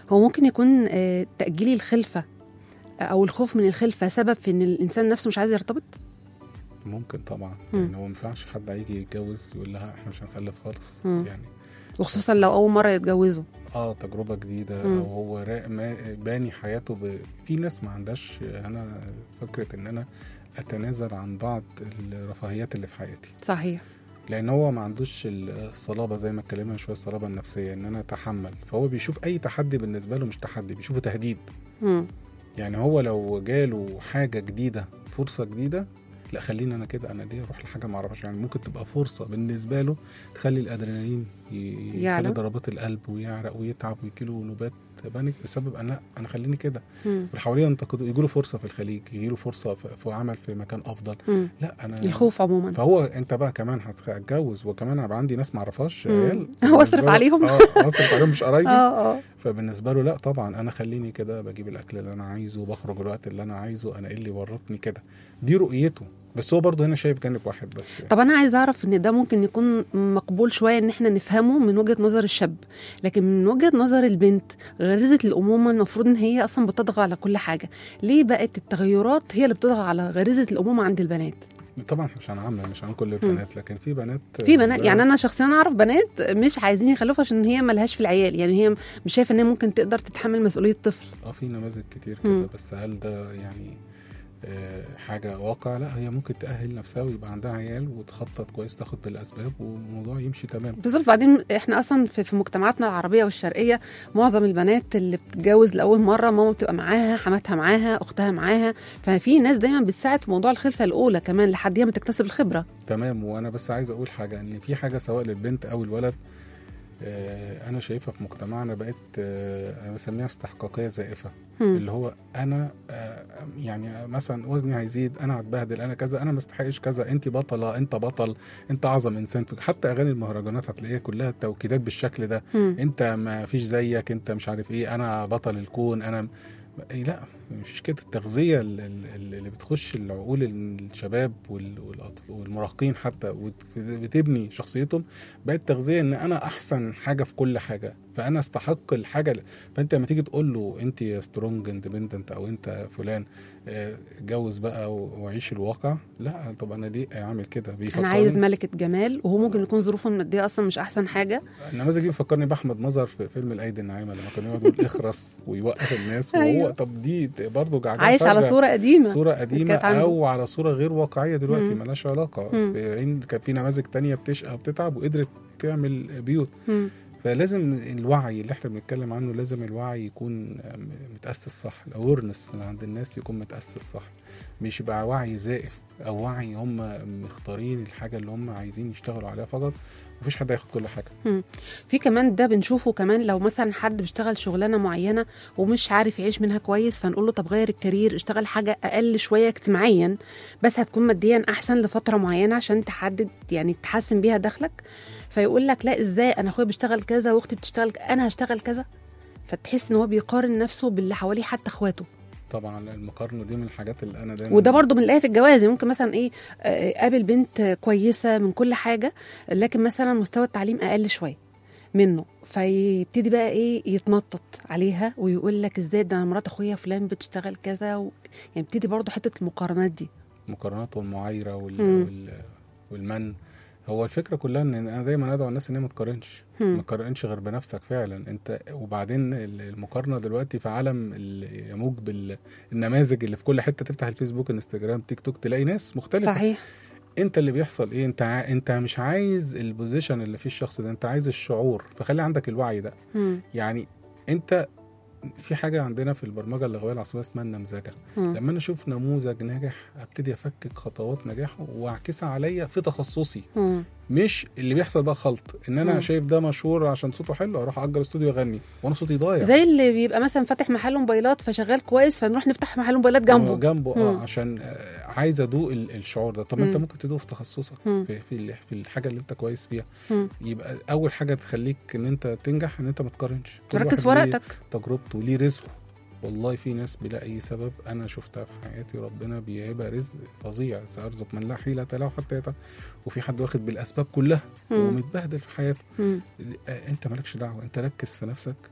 هو ممكن يكون آه، تاجيل الخلفه آه، او الخوف من الخلفه سبب في ان الانسان نفسه مش عايز يرتبط ممكن طبعا مم. يعني هو ما ينفعش حد هيجي يتجوز يقول لها احنا مش هنخلف خالص مم. يعني وخصوصا لو اول مره يتجوزوا اه تجربه جديده مم. او هو را- ما- باني حياته ب... في ناس ما عندهاش انا فكره ان انا اتنازل عن بعض الرفاهيات اللي في حياتي صحيح لان هو ما عندوش الصلابه زي ما اتكلمنا شويه الصلابه النفسيه ان انا اتحمل فهو بيشوف اي تحدي بالنسبه له مش تحدي بيشوفه تهديد مم. يعني هو لو جاله حاجه جديده فرصه جديده لا خليني انا كده انا ليه اروح لحاجه ما اعرفهاش يعني ممكن تبقى فرصه بالنسبه له تخلي الادرينالين ي- يعلى. يخلي ضربات القلب ويعرق ويتعب ويجيله نوبات بانيك بسبب انا لا انا خليني كده مم. واللي حواليه ينتقدوا يجي له فرصه في الخليج يجي له فرصه في في عمل في مكان افضل مم. لا انا الخوف عموما فهو انت بقى كمان هتتجوز وكمان هيبقى عندي ناس ما اعرفهاش مم. عيال واصرف بالنسبة له- عليهم. اه اصرف عليهم مش قرايبي اه اه فبالنسبه له لا طبعا انا خليني كده بجيب الاكل اللي انا عايزه بخرج الوقت اللي انا عايزه انا ايه اللي ورطني كده دي رؤيته بس هو برضه هنا شايف جانب واحد بس طب انا عايز اعرف ان ده ممكن يكون مقبول شويه ان احنا نفهمه من وجهه نظر الشاب لكن من وجهه نظر البنت غريزه الامومه المفروض ان هي اصلا بتطغى على كل حاجه ليه بقت التغيرات هي اللي بتطغى على غريزه الامومه عند البنات طبعا إحنا مش هنعمم مش عن كل البنات لكن في بنات في بنات بقى- يعني انا شخصيا اعرف بنات مش عايزين يخلفوا عشان هي ملهاش في العيال يعني هي مش شايفه ان هي ممكن تقدر تتحمل مسؤوليه طفل اه في نماذج كتير مم. كده بس هل ده يعني آه، حاجة واقع لا هي ممكن تأهل نفسها ويبقى عندها عيال وتخطط كويس تاخد بالأسباب والموضوع يمشي تمام بالظبط بعدين احنا اصلا في, في مجتمعاتنا العربيه والشرقيه معظم البنات اللي بتتجوز لاول مره ماما بتبقى معاها حماتها معاها اختها معاها ففي ناس دايما بتساعد في موضوع الخلفه الاولى كمان لحد هي ما تكتسب الخبره تمام وانا بس عايز اقول حاجه ان في حاجه سواء للبنت او الولد آه، انا شايفها في مجتمعنا بقت آه، انا بسميها استحقاقيه زائفه هم. اللي هو انا آه، يعني مثلا وزني هيزيد انا هتبهدل انا كذا انا ما استحقش كذا انت بطله انت بطل انت اعظم انسان في حتى اغاني المهرجانات هتلاقيها كلها توكيدات بالشكل ده هم. انت ما فيش زيك انت مش عارف ايه انا بطل الكون انا إيه لا مفيش كده التغذيه ال- ال- اللي بتخش العقول الشباب وال- والأطف- والمراهقين حتى وبتبني شخصيتهم بقت تغذيه ان انا احسن حاجه في كل حاجه فانا استحق الحاجه اللي- فانت لما تيجي تقول له انت سترونج اندبندنت او انت فلان اه، اتجوز بقى و- وعيش الواقع لا طب انا ليه اعمل كده انا بيفكرني عايز ملكه جمال وهو ممكن يكون ظروفه الماديه اصلا مش احسن حاجه النماذج دي بيفكرني باحمد مظهر في فيلم الايدي الناعمه لما كان يقعد يقول اخرس ويوقف الناس وهو أيوة. طب دي برضه جعجعه عايش على فارغة. صوره قديمه صوره قديمه كانت عنده. او على صوره غير واقعيه دلوقتي مم. ملهاش علاقه مم. في عين كان في نماذج تانية بتشقى وبتتعب وقدرت تعمل بيوت هم. فلازم الوعي اللي احنا بنتكلم عنه لازم الوعي يكون متاسس صح الاورنس اللي عند الناس يكون متاسس صح مش يبقى وعي زائف او وعي هم مختارين الحاجه اللي هم عايزين يشتغلوا عليها فقط مفيش حد هياخد كل حاجه في كمان ده بنشوفه كمان لو مثلا حد بيشتغل شغلانه معينه ومش عارف يعيش منها كويس فنقول له طب غير الكارير اشتغل حاجه اقل شويه اجتماعيا بس هتكون ماديا احسن لفتره معينه عشان تحدد يعني تحسن بيها دخلك فيقول لك لا ازاي انا اخويا بيشتغل كذا واختي بتشتغل ك- انا هشتغل كذا فتحس ان هو بيقارن نفسه باللي حواليه حتى اخواته طبعا المقارنه دي من الحاجات اللي انا دايما وده برضو بنلاقيه في الجواز يعني ممكن مثلا ايه آه، قابل بنت كويسه من كل حاجه لكن مثلا مستوى التعليم اقل شويه منه فيبتدي بقى ايه يتنطط عليها ويقول لك ازاي ده أنا مرات اخويا فلان بتشتغل كذا و... يعني يبتدي برضو حته المقارنات دي المقارنات والمعايره وال... مم. وال... والمن هو الفكره كلها ان انا دايما ادعو الناس ان هي ما تقارنش مم. ما تقارنش غير بنفسك فعلا انت وبعدين ال- المقارنه دلوقتي في عالم ال- يموج بالنماذج اللي في كل حته تفتح الفيسبوك انستجرام تيك توك تلاقي ناس مختلفه صحيح انت اللي بيحصل ايه انت ع... انت مش عايز البوزيشن اللي فيه الشخص ده انت عايز الشعور فخلي عندك الوعي ده مم. يعني انت في حاجه عندنا في البرمجه اللغويه العصبيه اسمها النمذجه مم. لما انا اشوف نموذج ناجح ابتدي افكك خطوات نجاحه واعكسها عليا في تخصصي مم. مش اللي بيحصل بقى خلط ان انا مم. شايف ده مشهور عشان صوته حلو اروح اجر استوديو اغني وانا صوتي ضايع زي اللي بيبقى مثلا فاتح محل موبايلات فشغال كويس فنروح نفتح محل موبايلات جنبه آه، جنبه اه مم. عشان آه، عايز ادوق ال- الشعور ده طب ما انت مم. ممكن تدوق في تخصصك مم. في في, ال- في الحاجه اللي انت كويس فيها مم. يبقى اول حاجه تخليك ان انت تنجح ان انت ما تقارنش كل ركز في واحد ليه ورقتك تجربته ليه رزقه والله في ناس بلا اي سبب انا شفتها في حياتي ربنا بيهبها رزق فظيع سيرزق من لا حيلة له حتى يتعب وفي حد واخد بالاسباب كلها مم. ومتبهدل في حياته مم. آه، انت مالكش دعوه انت ركز في نفسك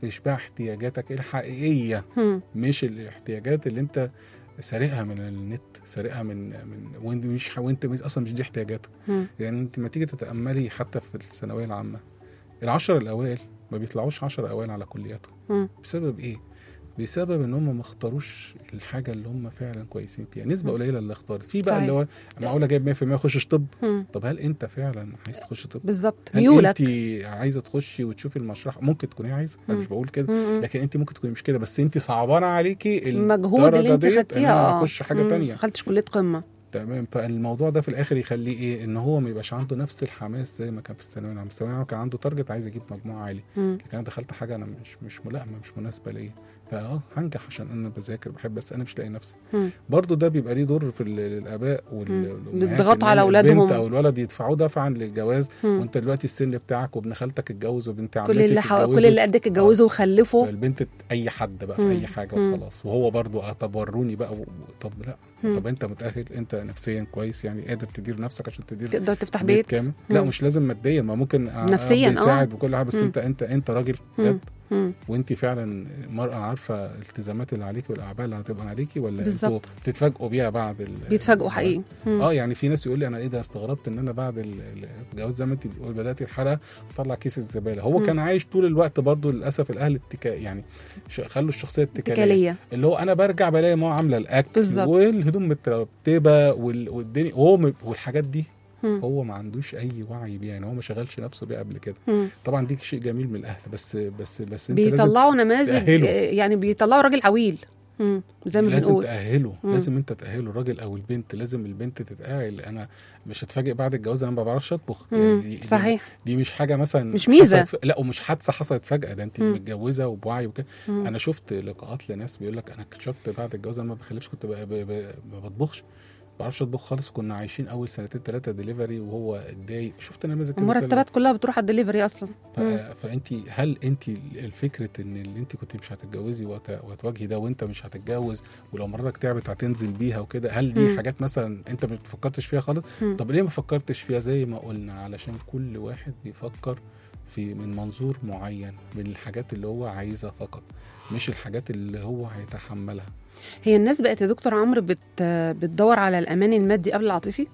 يشبع احتياجاتك الحقيقيه هم. مش الاحتياجات اللي انت سارقها من النت سارقها من من وانت مش وانت مش اصلا مش دي احتياجاتك هم. يعني انت ما تيجي تتاملي حتى في الثانويه العامه العشر الاوائل ما بيطلعوش عشر اوائل على كلياتهم هم. بسبب ايه بسبب ان هم ما اختاروش الحاجه اللي هم فعلا كويسين فيها نسبه قليله اللي اختارت في بقى صحيح. اللي هو معقوله جايب 100% يخشش طب هم. طب هل انت فعلا عايز تخش طب بالظبط هل ميولك انت عايزه تخشي وتشوفي المشرحه ممكن تكوني عايزه انا مم. مش بقول كده مم. لكن انت ممكن تكوني مش كده بس انت صعبانه عليكي المجهود اللي انت الدرجة ديت ان خدتيها انا اه اخش حاجه مم. تانية دخلتش كليه قمه تمام فالموضوع ده في الاخر يخليه ايه ان هو ما يبقاش عنده نفس الحماس زي ما كان في الثانويه العامه الثانويه العامه كان عنده تارجت عايز اجيب مجموع عالي مم. لكن انا دخلت حاجه انا مش مش ملائمه مش مناسبه ليا فاه هنجح عشان انا بذاكر بحب بس انا مش لاقي نفسي مم. برضو ده بيبقى ليه دور في ال- الاباء وال- مم. والامهات بيضغطوا إن على أولادهم. البنت او الولد يدفعوه دفعا للجواز مم. وانت دلوقتي السن بتاعك وابن خالتك اتجوز وبنت كل عمتك اللي حو... اتجوزت. كل اللي قدك اتجوزوا وخلفوا فالبنت اي حد بقى في مم. اي حاجه مم. وخلاص وهو برضو اه طب وروني بقى و- و- طب لا مم. طب انت متاهل انت نفسيا كويس يعني قادر تدير نفسك عشان تدير تقدر تفتح بيت بيت كامل لا مم. مش لازم ماديا ما ممكن ع- نفسياً، أب يساعد آه. وكل حاجه بس مم. انت انت انت راجل مم. جد مم. وانت فعلا مرأة عارفه الالتزامات اللي عليكي والاعباء اللي هتبقى عليكي ولا بالظبط. انتوا بتتفاجئوا بيها بعد ال- بيتفاجئوا ال- حقيقي مم. اه يعني في ناس يقول لي انا ايه ده استغربت ان انا بعد ال- ال- الجواز زي ما انت بتقول بدات الحلقه اطلع كيس الزباله هو مم. كان عايش طول الوقت برضو للاسف الاهل اتكا يعني ش- خلوا الشخصيه اتكاليه اتكاليه اللي هو انا برجع بلاقي ماما عامله الاكل بالظبط. والهدوم مترتبه وال- والدنيا وهو م- والحاجات دي مم. هو ما عندوش اي وعي بيها يعني هو ما شغلش نفسه بيها قبل كده مم. طبعا دي شيء جميل من الاهل بس بس بس انت لازم بيطلعوا نماذج تأهله. آه، يعني بيطلعوا راجل عويل مم. زي ما لازم بنقول تأهله مم. لازم انت تأهله الراجل او البنت لازم البنت تتأهل انا مش هتفاجئ بعد الجواز انا ما بعرفش اطبخ مم. دي- دي- صحيح دي مش حاجه مثلا مش ميزة. حصلت ف... لا ومش حادثه حصلت فجاه ده انت مم. متجوزه وبوعي وكده مم. انا شفت لقاءات لناس بيقول لك انا اكتشفت بعد الجواز انا ما بخلفش كنت ب... ب... ب... ما بطبخش ما بعرفش اطبخ خالص كنا عايشين اول سنتين ثلاثه ديليفري وهو اتضايق شفت نماذج كده المرتبات كلها بتروح على الدليفري اصلا ف... مم. فانت هل انت الفكره ان اللي انت كنت مش هتتجوزي وت... وتواجهي ده وانت مش هتتجوز ولو مراتك تعبت هتنزل بيها وكده هل دي مم. حاجات مثلا انت ما فكرتش فيها خالص مم. طب ليه ما فكرتش فيها زي ما قلنا علشان كل واحد بيفكر في من منظور معين من الحاجات اللي هو عايزها فقط مش الحاجات اللي هو هيتحملها هي الناس بقت يا دكتور عمرو بت... بتدور على الامان المادي قبل العاطفي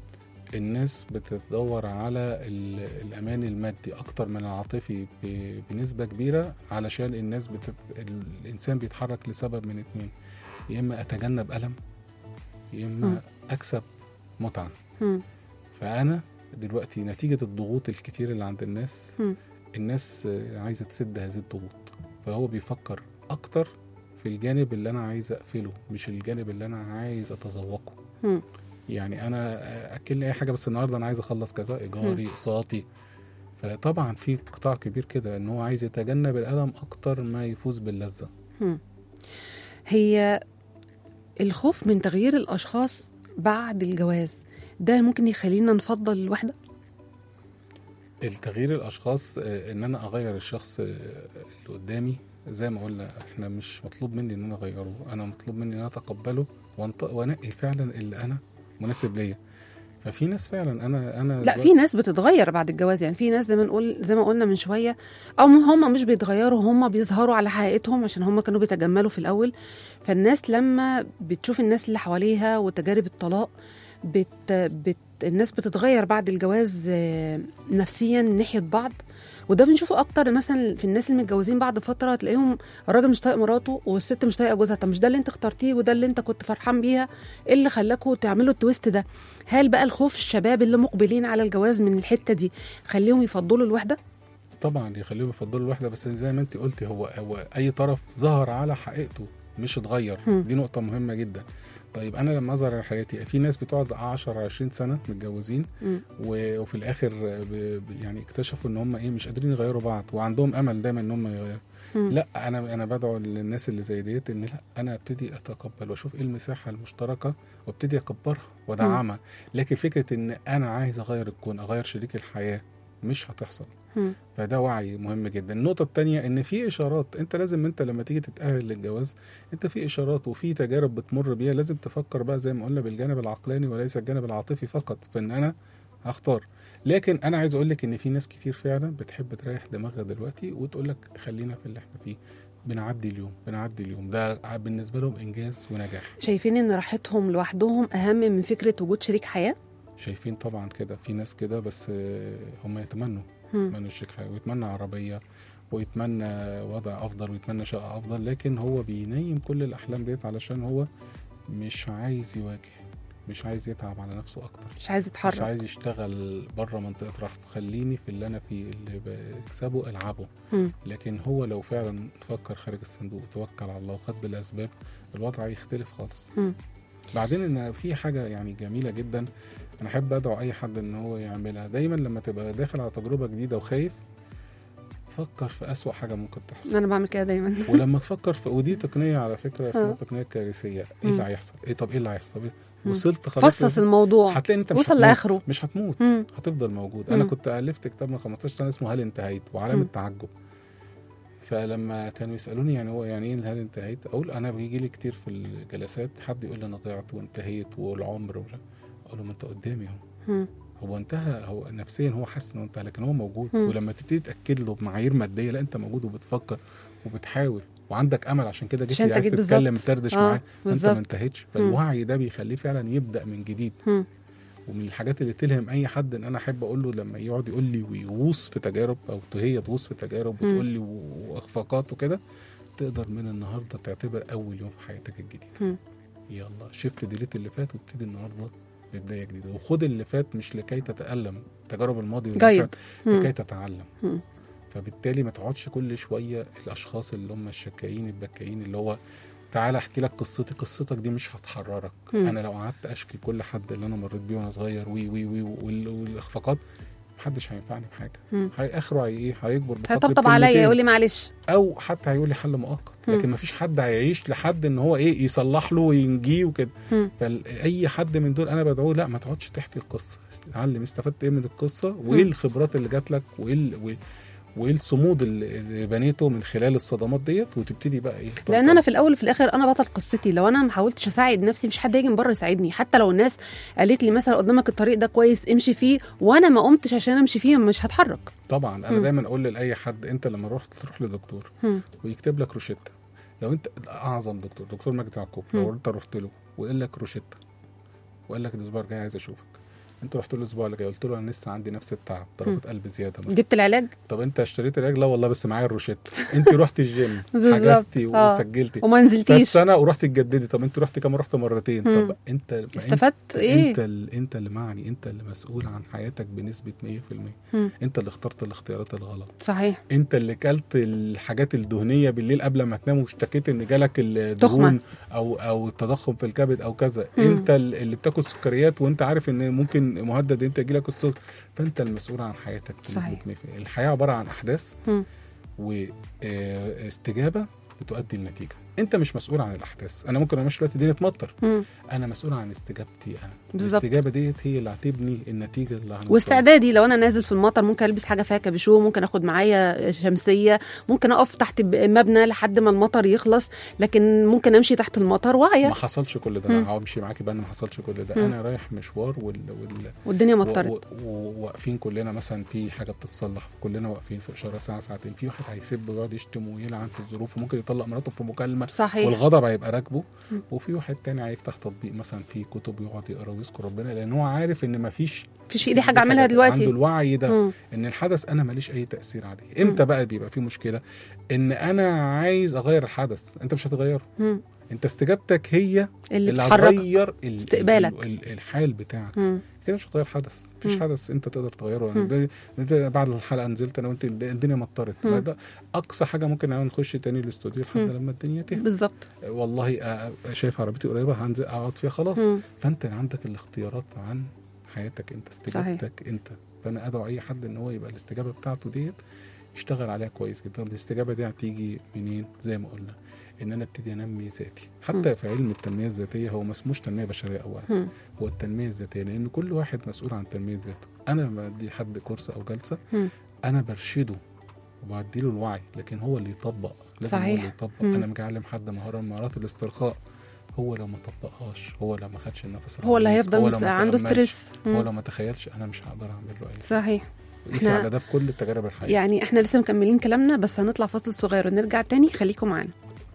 الناس بتدور على ال- الامان المادي اكتر من العاطفي ب- بنسبه كبيره علشان الناس بت... الانسان بيتحرك لسبب من اتنين يا اما اتجنب الم يا مم. اما اكسب متعه مم. فانا دلوقتي نتيجه الضغوط الكتير اللي عند الناس مم. الناس آه، عايزه تسد هذه الضغوط فهو بيفكر اكتر في الجانب اللي انا عايز اقفله مش الجانب اللي انا عايز اتذوقه مم. يعني انا اكلني اي حاجه بس النهارده انا عايز اخلص كذا ايجاري اقساطي فطبعا في قطاع كبير كده ان هو عايز يتجنب الالم اكتر ما يفوز باللذه هي الخوف من تغيير الاشخاص بعد الجواز ده ممكن يخلينا نفضل الوحده التغيير الاشخاص آه، ان انا اغير الشخص آه، اللي قدامي زي ما قلنا احنا مش مطلوب مني ان انا اغيره انا مطلوب مني ان انا اتقبله وأنط- وانقي فعلا اللي انا مناسب ليا ففي ناس فعلا انا انا لا في ناس بتتغير بعد الجواز يعني في ناس زي ما نقول زي ما قلنا من شويه او هم مش بيتغيروا هم بيظهروا على حقيقتهم عشان هم كانوا بيتجملوا في الاول فالناس لما بتشوف الناس اللي حواليها وتجارب الطلاق بت بت الناس بتتغير بعد الجواز آه، نفسيا ناحيه بعض وده بنشوفه اكتر مثلا في الناس اللي متجوزين بعد فتره تلاقيهم الراجل مش طايق مراته والست مش طايقه جوزها طب مش ده اللي انت اخترتيه وده اللي انت كنت فرحان بيها ايه اللي خلاكوا تعملوا التويست ده هل بقى الخوف الشباب اللي مقبلين على الجواز من الحته دي خليهم يفضلوا الوحده طبعا يخليهم يفضلوا الوحده بس زي ما انت قلتي هو هو اي طرف ظهر على حقيقته مش اتغير هم. دي نقطه مهمه جدا طيب انا لما اظهر على حقيقتي في ناس بتقعد 10 20 سنه متجوزين مم. و- وفي الاخر ب- ب- يعني اكتشفوا ان هم ايه مش قادرين يغيروا بعض وعندهم امل دايما ان هم يغيروا مم. لا انا انا بدعو للناس اللي زي ديت ان لا انا ابتدي اتقبل واشوف ايه المساحه المشتركه وابتدي اكبرها وادعمها لكن فكره ان انا عايز اغير الكون اغير شريك الحياه مش هتحصل مم. فده وعي مهم جدا النقطة التانية ان في اشارات انت لازم انت لما تيجي تتأهل للجواز انت في اشارات وفي تجارب بتمر بيها لازم تفكر بقى زي ما قلنا بالجانب العقلاني وليس الجانب العاطفي فقط في ان انا هختار لكن انا عايز اقول لك ان في ناس كتير فعلا بتحب تريح دماغها دلوقتي وتقول لك خلينا في اللي احنا فيه بنعدي اليوم بنعدي اليوم ده بالنسبه لهم انجاز ونجاح شايفين ان راحتهم لوحدهم اهم من فكره وجود شريك حياه شايفين طبعا كده في ناس كده بس آه، هم يتمنوا مم. يتمنى الشيك حاجة ويتمنى عربية ويتمنى وضع أفضل ويتمنى شقة أفضل لكن هو بينيم كل الأحلام ديت علشان هو مش عايز يواجه مش عايز يتعب على نفسه أكتر مش عايز مش يتحرك عايز يشتغل بره منطقة راحته خليني في اللي أنا فيه اللي بكسبه ألعبه مم. لكن هو لو فعلا فكر خارج الصندوق وتوكل على الله وخد بالأسباب الوضع هيختلف خالص مم. بعدين ان في حاجه يعني جميله جدا انا احب ادعو اي حد ان هو يعملها دايما لما تبقى داخل على تجربه جديده وخايف فكر في اسوأ حاجه ممكن تحصل انا بعمل كده دايما ولما تفكر في ودي تقنيه على فكره اسمها آه. تقنيه كارثيه ايه مم. اللي هيحصل ايه طب ايه اللي هيحصل طب إيه؟ مم. وصلت خلاص فصص الموضوع هتلاقي إن انت مش وصل هتموت. لاخره مش هتموت مم. هتفضل موجود انا مم. كنت الفت كتاب من 15 سنه اسمه هل انتهيت وعلامه مم. تعجب فلما كانوا يسالوني يعني هو يعني ايه هل انتهيت اقول انا بيجي لي كتير في الجلسات حد يقول لي انا ضيعت وانتهيت والعمر ومش عارف. اقول له ما انت قدامي اهو مم. هو انتهى هو نفسيا هو حاسس انه انتهى لكن هو موجود مم. ولما تبتدي تاكد له بمعايير ماديه لا انت موجود وبتفكر وبتحاول وعندك امل عشان كده جيت عشان لي انت عايز جيت تتكلم بالظبط. تردش آه، معاه انت بالظبط. ما انتهتش فالوعي ده بيخليه فعلا يبدا من جديد مم. ومن الحاجات اللي تلهم اي حد ان انا احب اقول له لما يقعد يقول لي ويغوص في تجارب او هي تغوص في تجارب مم. وتقول لي واخفاقات وكده تقدر من النهارده تعتبر اول يوم في حياتك الجديده مم. يلا شفت ديليت اللي فات وابتدي النهارده ببدايه جديده وخد اللي فات مش لكي تتالم تجارب الماضي واللي جيد. فات مم. لكي تتعلم مم. فبالتالي ما تقعدش كل شويه الاشخاص اللي هم الشكايين البكايين اللي هو تعالى احكي لك قصتي قصتك دي مش هتحررك مم. انا لو قعدت اشكي كل حد اللي انا مريت بيه وانا صغير وي وي وي وال- والاخفاقات محدش هينفعني بحاجه مم. هي اخره هي ايه هيكبر بخاطر هيطبطب عليا بكلمتين. يقول لي معلش او حتى هيقول لي حل مؤقت مم. لكن مفيش حد هيعيش لحد ان هو ايه يصلح له وينجيه وكده مم. فاي حد من دول انا بدعوه لا ما تقعدش تحكي القصه اتعلم استفدت ايه من القصه وايه الخبرات اللي جات لك وايه ال- وايه وايه الصمود اللي اللي بنيته من خلال الصدمات ديت وتبتدي بقى ايه لان انا في الاول وفي الاخر انا بطل قصتي لو انا ما حاولتش اساعد نفسي مش حد هيجي من بره يساعدني حتى لو الناس قالت لي مثلا قدامك الطريق ده كويس امشي فيه وانا ما قمتش عشان امشي فيه مش هتحرك طبعا انا مم. دايما اقول لاي حد انت لما رحت تروح لدكتور مم. ويكتب لك روشته لو انت اعظم دكتور دكتور مجدي يعقوب لو مم. انت رحت له وقال لك روشته وقال لك الاسبوع الجاي عايز اشوفك انت رحت له الاسبوع اللي جاي قلت له انا لسه عندي نفس التعب ضربات قلب زياده مثلا جبت العلاج طب انت اشتريت العلاج لا والله بس معايا الروشته انت رحت الجيم بالظبط. حجزتي اه. وسجلتي وما فات نزلتيش سنه ورحت تجددي طب انت رحت كام رحت مرتين مم. طب انت ما استفدت انت ايه انت ال- انت اللي معني انت اللي مسؤول عن حياتك بنسبه 100% مم. انت اللي اخترت الاختيارات الغلط صحيح انت اللي كلت الحاجات الدهنيه بالليل قبل ما تنام واشتكيت ان جالك تخمة. الدهون او او التضخم في الكبد او كذا مم. انت ال- اللي بتاكل سكريات وانت عارف ان ممكن مهدد انت يجيلك السكر فانت المسؤول عن حياتك بنسبه صحيح. 100% الحياه عباره عن احداث مم. واستجابه بتؤدي لنتيجه انت مش مسؤول عن الاحداث انا ممكن امشي دلوقتي الدنيا تمطر مم. انا مسؤول عن استجابتي انا بالظبط. الاستجابه ديت هي اللي هتبني النتيجه اللي هنوصل واستعدادي لو انا نازل في المطر ممكن البس حاجه فيها كابيشو ممكن اخد معايا شمسيه ممكن اقف تحت ب- مبنى لحد ما المطر يخلص لكن ممكن امشي تحت المطر واعيه ما حصلش كل ده مم. انا همشي معاكي بقى إن ما حصلش كل ده مم. انا رايح مشوار وال... وال... والدنيا و- مطرت و- وواقفين كلنا مثلا في حاجه بتتصلح كلنا واقفين في اشاره ساعه ساعتين في واحد هيسب ويقعد يشتم ويلعن في الظروف وممكن يطلق مراته في مكالمه صحيح والغضب هيبقى راكبه مم. وفي واحد تاني هيفتح تطبيق مثلا فيه كتب يقعد يقرا ويذكر ربنا لان هو عارف ان مفيش مفيش في ايدي حاجه اعملها عنده دلوقتي الوعي ده مم. ان الحدث انا ماليش اي تاثير عليه امتى بقى بيبقى في مشكله ان انا عايز اغير الحدث انت مش هتغيره مم. انت استجابتك هي اللي اللي بتحرك هتغير ال- استقبالك. ال- ال- الحال بتاعك مم. كده مش هتغير حدث مفيش مم. حدث انت تقدر تغيره مم. ده- ده بعد الحلقه نزلت انا وانت الد- الدنيا مطرت مم. ما ده اقصى حاجه ممكن نعمل نخش تاني الاستوديو لحد مم. لما الدنيا تهدى بالظبط والله آه، شايف عربيتي قريبه هنزل اقعد فيها خلاص مم. فانت عندك الاختيارات عن حياتك انت استجابتك انت فانا ادعو اي حد ان هو يبقى الاستجابه بتاعته ديت يشتغل عليها كويس جدا الاستجابه دي هتيجي منين زي ما قلنا ان انا ابتدي انمي ذاتي حتى في علم التنميه الذاتيه هو ما اسموش تنميه بشريه اولا مم. هو التنميه الذاتيه لان كل واحد مسؤول عن تنميه ذاته انا لما ادي حد كورس او جلسه مم. انا برشده وبدي له الوعي لكن هو اللي يطبق لازم هو صحيح. اللي يطبق مم. انا مش اعلم حد مهاره من مهارات الاسترخاء هو لو ما طبقهاش هو لو ما خدش النفس هو اللي العميق، هيفضل هو مس... لو ما عنده تأملش، ستريس هو مم. لو ما تخيلش انا مش هقدر اعمل له اي صحيح قيس إحنا- على ده في كل التجارب الحقيقيه يعني احنا لسه مكملين كلامنا بس هنطلع فاصل صغير ونرجع تاني خليكم معانا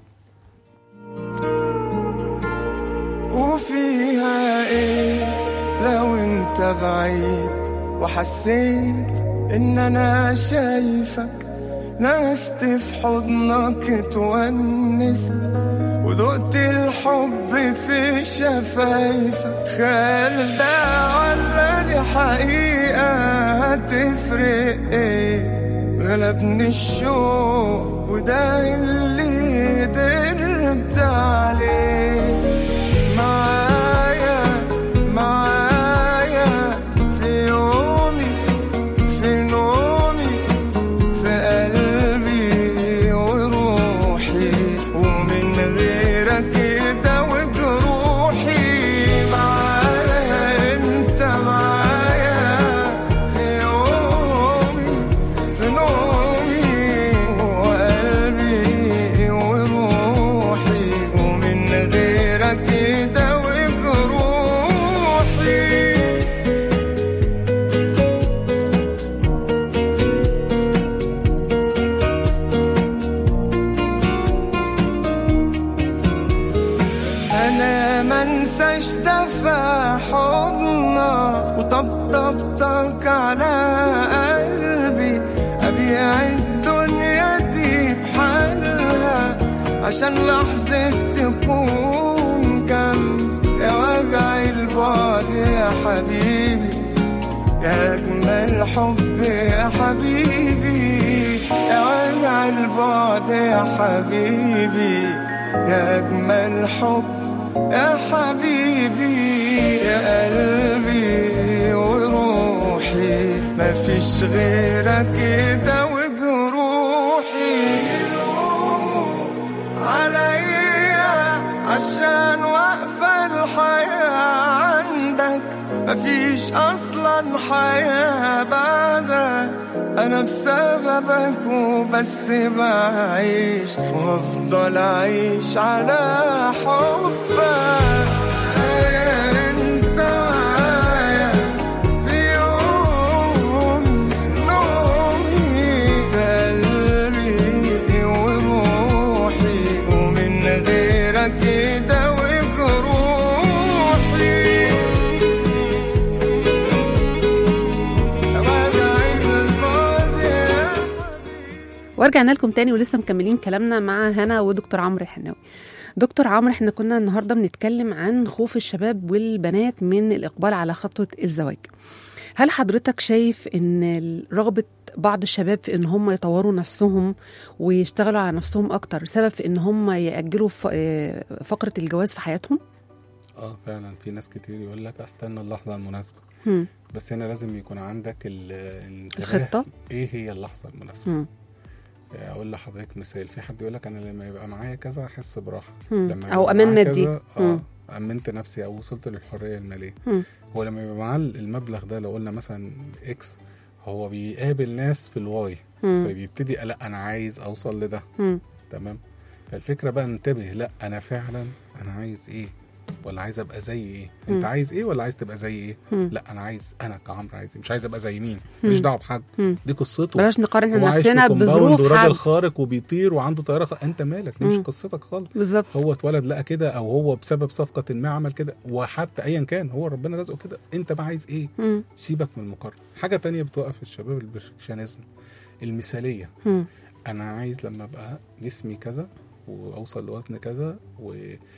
وفيها ايه لو انت بعيد وحسيت ان انا شايفك نست في حضنك اتونست ودقت الحب في شفايفك خيال ده ولا دي حقيقة هتفرق ايه غلبني الشوق وده اللي قدرت عليه معايا معايا في يومي في نومي في قلبي وروحي ومن غيرك كده وجروحي معايا انت معايا في يومي في نومي وقلبي وروحي ومن غيرك كده وجروحي انا منساش دفع حضنك وطبطبتك على قلبي ابيع الدنيا دي بحالها عشان لحظة تكون جنبي يا وجع البعد يا حبيبي يا أجمل حب يا حبيبي يا وجع البعد يا حبيبي يا أجمل حب يا حبيبي يا قلبي وروحي مفيش غيرك كده وجروحي يلوموا عليا عشان واقفة الحياة عندك مفيش أصلا حياة بعدك أنا بسببك وبس بعيش وأفضل أعيش على حبك أنت معايا في يوم نومي في قلبي وروحي ومن غيرك كده وجروحي أبعد البعد يا ورجعنا لكم تاني ولسه مكملين كلامنا مع هنا ودكتور عمرو الحناوي دكتور عمرو احنا كنا النهارده بنتكلم عن خوف الشباب والبنات من الاقبال على خطوه الزواج هل حضرتك شايف ان رغبه بعض الشباب في ان هم يطوروا نفسهم ويشتغلوا على نفسهم اكتر سبب في ان هم ياجلوا ف- آه، فقره الجواز في حياتهم اه فعلا في ناس كتير يقول لك استنى اللحظه المناسبه هم. بس هنا لازم يكون عندك ال- الانتباه الخطة. ايه هي اللحظه المناسبه هم. اقول لحضرتك مثال في حد يقول لك انا لما يبقى معايا كذا احس براحه هم. لما أو يبقى أمان معايا مادي. كذا، هم. اه امنت نفسي او وصلت للحريه الماليه هم. هو لما يبقى معاه المبلغ ده لو قلنا مثلا اكس هو بيقابل ناس في الواي هم. فبيبتدي لا انا عايز اوصل لده هم. تمام فالفكره بقى انتبه لا انا فعلا انا عايز ايه ولا عايز ابقى زي ايه مم. انت عايز ايه ولا عايز تبقى زي ايه مم. لا انا عايز انا كعمرو عايز إيه؟ مش عايز ابقى زي مين ماليش دعوه بحد مم. دي قصته بلاش نقارن هو احنا عايش في نفسنا كومباوند بظروف وراجل حد خارق وبيطير وعنده طياره خ... انت مالك دي مش مم. قصتك خالص بالظبط هو اتولد لقى كده او هو بسبب صفقه ما عمل كده وحتى ايا كان هو ربنا رزقه كده انت بقى عايز ايه هم. سيبك من المقارنه حاجه تانية بتوقف الشباب البرفكشنزم المثاليه هم. انا عايز لما ابقى جسمي كذا واوصل لوزن كذا و...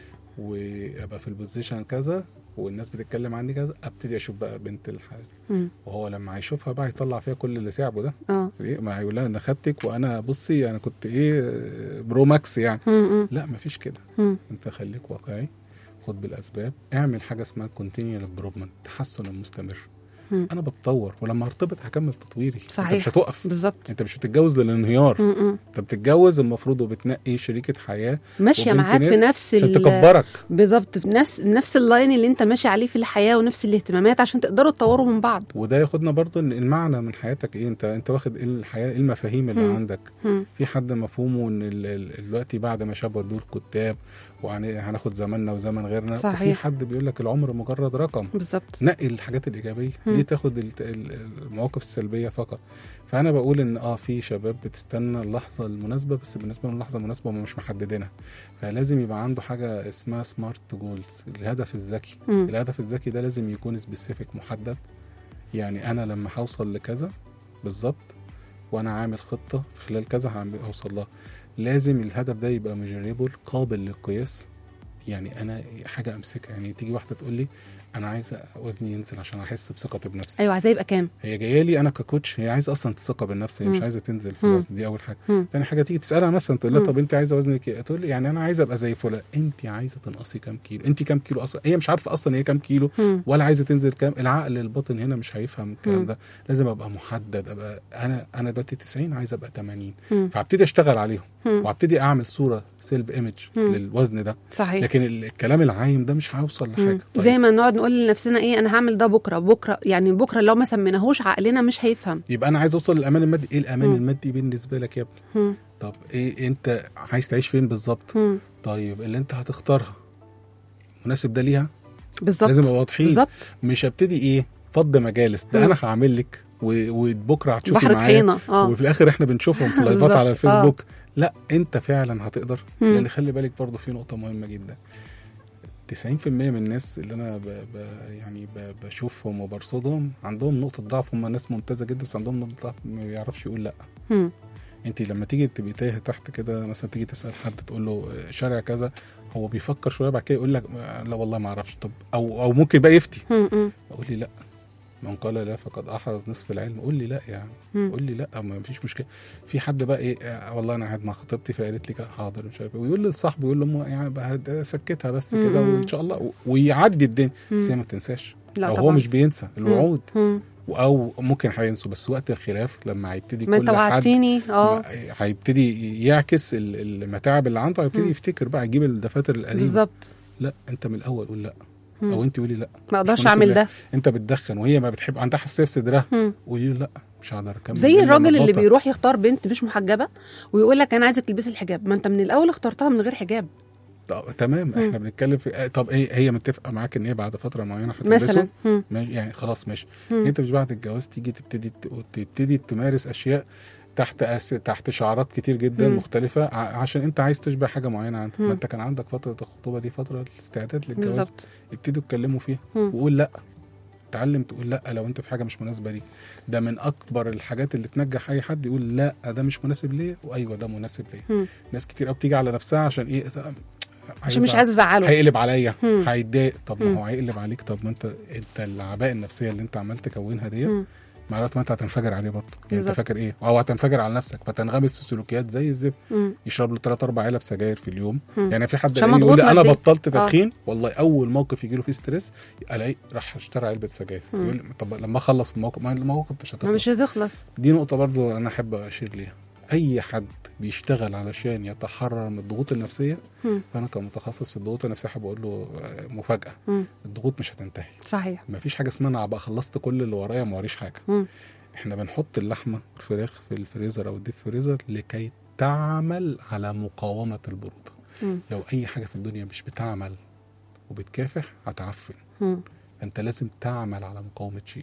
وابقى في البوزيشن كذا والناس بتتكلم عني كذا ابتدي اشوف بقى بنت الحلال هم. وهو لما هيشوفها بقى يطلع فيها كل اللي تعبه ده اه إيه؟ ما هيقول لها انا خدتك وانا بصي انا كنت ايه برو ماكس يعني هم. هم. لا مفيش كده هم. انت خليك واقعي خد بالاسباب اعمل حاجه اسمها كونتينيوال امبروفمنت تحسن المستمر مم. انا بتطور ولما ارتبط هكمل تطويري صحيح. انت مش هتقف بالظبط انت مش بتتجوز للانهيار هم. هم. انت بتتجوز المفروض وبتنقي شريكه حياه ماشيه وبنت معاك في ناس نفس عشان ال- تكبرك بالظبط في نفس نفس اللاين اللي انت ماشي عليه في الحياه ونفس الاهتمامات عشان تقدروا تطوروا من بعض وده ياخدنا برضه ان المعنى من حياتك ايه انت انت واخد ايه الحياه ايه المفاهيم اللي مم. عندك هم. في حد مفهومه ان ال- ال- دلوقتي بعد ما شاب ودوه الكتاب وهناخد زماننا وزمن غيرنا صحيح. وفي حد بيقول لك العمر مجرد رقم بالظبط نقي الحاجات الايجابيه مم. ليه تاخد الت- ال- المواقف السلبيه فقط فانا بقول ان اه في شباب بتستنى اللحظه المناسبه بس بالنسبه للحظه المناسبه هم مش محددينها فلازم يبقى عنده حاجه اسمها سمارت جولز الهدف الذكي مم. الهدف الذكي ده لازم يكون سبيسيفيك محدد يعني انا لما هوصل لكذا بالظبط وانا عامل خطه في خلال كذا هعمل اوصل لها لازم الهدف ده يبقى ميجريبل قابل للقياس يعني انا حاجه امسكها يعني تيجي واحده تقول لي انا عايزه وزني ينزل عشان احس بثقتي بنفسي ايوه عايزاه يبقى كام هي جايه لي انا ككوتش هي عايزه اصلا ثقه بالنفس هي مش مم. عايزه تنزل في مم. الوزن دي اول حاجه مم. تاني حاجه تيجي تسالها مثلا تقول لها مم. طب انت عايزه وزنك ايه تقول لي يعني انا عايزه ابقى زي فلان انت عايزه تنقصي كام كيلو انت كام كيلو اصلا هي مش عارفه اصلا هي كام كيلو مم. ولا عايزه تنزل كام العقل الباطن هنا مش هيفهم مم. الكلام ده لازم ابقى محدد ابقى انا انا دلوقتي 90 عايز ابقى 80 مم. فهبتدي اشتغل عليهم مم. وهبتدي اعمل صوره سيلف ايمج مم. للوزن ده صحيح لكن ال- الكلام العايم ده مش هيوصل مم. لحاجه طيب زي ما نقعد نقول لنفسنا ايه انا هعمل ده بكره بكره يعني بكره لو ما سميناهوش عقلنا مش هيفهم يبقى انا عايز اوصل للامان المادي ايه الامان مم. المادي بالنسبه لك يا ابني مم. طب ايه انت عايز تعيش فين بالظبط مم. طيب اللي انت هتختارها مناسب ده ليها بالظبط لازم ابقى واضحين بالظبط مش ابتدي ايه فض مجالس ده مم. انا هعمل لك و- وبكره هتشوفي بحر معايا طحينه اه وفي الاخر احنا بنشوفهم في لايفات بالظبط. على الفيسبوك لا انت فعلا هتقدر مم. لان خلي بالك برضو في نقطه مهمه جدا 90% من الناس اللي انا ب... ب... يعني ب... بشوفهم وبرصدهم عندهم نقطه ضعف هم ناس ممتازه جدا بس عندهم نقطه ضعف ما بيعرفش يقول لا مم. انت لما تيجي تبقي تاهه تحت كده مثلا تيجي تسال حد تقول له شارع كذا هو بيفكر شويه بعد كده يقول لك لا والله ما اعرفش طب او او ممكن بقى يفتي مم. مم. اقول لي لا من قال لا فقد احرز نصف العلم قول لي لا يعني مم. قول لي لا ما فيش مشكله في حد بقى ايه آه، والله انا قاعد مع خطيبتي فقالت لي كده، حاضر مش عارف إيه. ويقول لصاحبه يقول له يعني بقى هد- سكتها بس كده مم. وان شاء الله و- ويعدي الدنيا مم. بس هي ما تنساش لا او طبعا هو مش بينسى الوعود مم. او ممكن هينسوا بس وقت الخلاف لما هيبتدي ما انت كل حد وعدتيني اه هيبتدي يعكس ال- المتاعب اللي عنده هيبتدي مم. يفتكر بقى يجيب الدفاتر القديمه بالظبط لا انت من الاول قول لا مم. او انت قولي لا ما اقدرش مناسب اعمل ليها. ده انت بتدخن وهي ما بتحب عندها حساسيه في صدرها مم. قولي له لا مش هقدر اكمل زي إلا الراجل لما اللي أبطل. بيروح يختار بنت مش محجبه ويقول لك انا عايزك تلبسي الحجاب ما انت من الاول اخترتها من غير حجاب طب تمام مم. احنا بنتكلم في آه، طب ايه هي متفقه معاك ان هي بعد فتره معينه هتلبسه مثلا مم. ما- يعني خلاص ماشي مم. انت مش بعد الجواز تيجي تبتدي ت- تبتدي تمارس اشياء تحت أس... تحت شعارات كتير جدا مم. مختلفه ع... عشان انت عايز تشبه حاجه معينه عندك مم. ما انت كان عندك فتره الخطوبه دي فتره الاستعداد للجواز بالظبط ابتدوا اتكلموا فيها مم. وقول لا تعلم تقول لا لو انت في حاجه مش مناسبه ليك ده من اكبر الحاجات اللي تنجح اي حد يقول لا ده مش مناسب ليا وايوه ده مناسب ليا مم. ناس كتير قوي بتيجي على نفسها عشان ايه عشان مش عايز ازعله هيقلب عليا مم. هيتضايق طب مم. ما هو هيقلب عليك طب ما انت انت العباء النفسيه اللي انت عمال تكونها دي مم. مع الوقت ما انت هتنفجر عليه برضه يعني انت بالظبط. فاكر ايه او هتنفجر على نفسك فتنغمس في سلوكيات زي الزفت مم. يشرب له 3 4 علب سجاير في اليوم مم. يعني في حد عشان الاقيه يقول لي مضغوط انا مادياً. بطلت آه. تدخين والله اول موقف يجي له فيه ستريس الاقي راح اشترى علبه سجاير مم. يقول لي طب لما اخلص الموقف ما الموقف مش ما هتخلص مش هتخلص دي نقطة برضو أنا أحب أشير ليها أي حد بيشتغل علشان يتحرر من الضغوط النفسية مم. فأنا كمتخصص في الضغوط النفسية أحب أقول له آه، مفاجأة مم. الضغوط مش هتنتهي صحيح مفيش حاجة اسمها أنا أبقى خلصت كل اللي ورايا ما وريش حاجة مم. إحنا بنحط اللحمة والفراخ في الفريزر أو الديب فريزر لكي تعمل على مقاومة البرودة مم. لو أي حاجة في الدنيا مش بتعمل وبتكافح هتعفن مم. أنت لازم تعمل على مقاومة شيء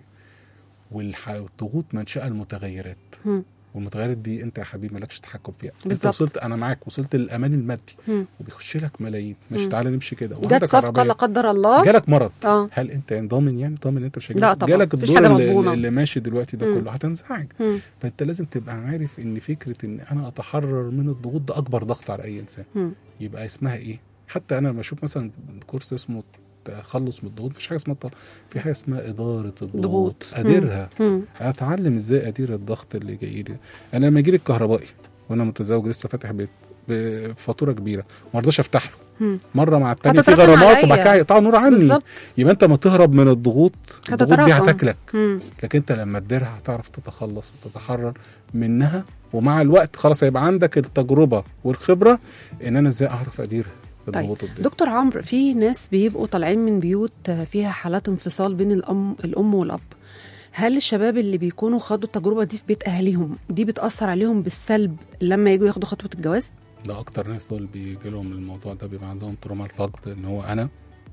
والضغوط منشأ المتغيرات مم. والمتغيرات دي انت يا حبيبي مالكش تحكم فيها انت بالظبط. وصلت انا معاك وصلت للامان المادي مم. وبيخش لك ملايين مش مم. تعالى نمشي كده جت وعندك صفقه عربية. لا قدر الله جالك مرض اه هل انت ضامن يعني ضامن ان انت مش هيجيلك لا طبعا. جالك مفيش الدور حاجة اللي, مضمونة. اللي ماشي دلوقتي ده مم. كله هتنزعج مم. فانت لازم تبقى عارف ان فكره ان انا اتحرر من الضغوط ده اكبر ضغط على اي انسان مم. يبقى اسمها ايه حتى انا لما اشوف مثلا كورس اسمه تخلص من الضغوط مفيش حاجه اسمها الط- في حاجه اسمها اداره الضغوط ضغوط. اديرها مم. اتعلم ازاي ادير الضغط اللي جاي لي انا لما يجي لي الكهربائي وانا متزوج لسه فاتح بيت بفاتوره كبيره ما رضاش افتح له مم. مره مع التانيه في هتتراكم غرامات عليا. وبعد كده يقطع نور عني بالظبط يبقى انت ما تهرب من الضغوط الضغوط دي هتتراكم. هتاكلك مم. لكن انت لما تديرها هتعرف تتخلص وتتحرر منها ومع الوقت خلاص هيبقى عندك التجربه والخبره ان انا ازاي اعرف ادير الضغوط دي دكتور عمرو في ناس بيبقوا طالعين من بيوت فيها حالات انفصال بين الام الام والاب هل الشباب اللي بيكونوا خدوا التجربه دي في بيت اهاليهم دي بتاثر عليهم بالسلب لما يجوا ياخدوا خطوه الجواز ده اكتر ناس دول بيجي لهم الموضوع ده بيبقى عندهم تروما الفقد ان هو انا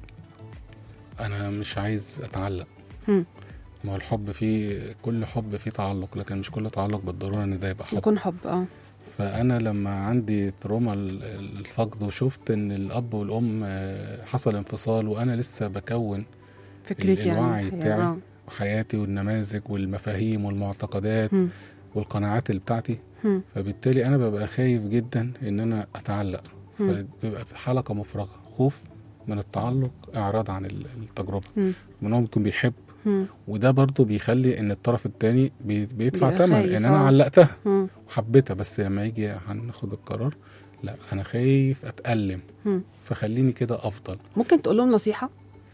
انا مش عايز اتعلق مم. ما هو الحب فيه كل حب فيه تعلق لكن مش كل تعلق بالضروره ان ده يبقى حب يكون حب اه فانا لما عندي تروما ال- الفقد وشفت ان الاب والام آه، حصل انفصال وانا لسه بكون فكرتي الوعي يعني بتاعي آه. وحياتي والنماذج والمفاهيم والمعتقدات مم. والقناعات اللي بتاعتي مم. فبالتالي انا ببقى خايف جدا ان انا اتعلق مم. فبيبقى في حلقه مفرغه خوف من التعلق اعراض عن ال- التجربه مم. من هو بيكون بيحب مم. وده برضو بيخلي ان الطرف التاني بي- بيدفع بيبقى ثمن خايف، ان انا آه. علقتها مم. وحبيتها بس لما يجي هناخد القرار لا انا خايف اتألم مم. فخليني كده افضل ممكن تقول لهم نصيحه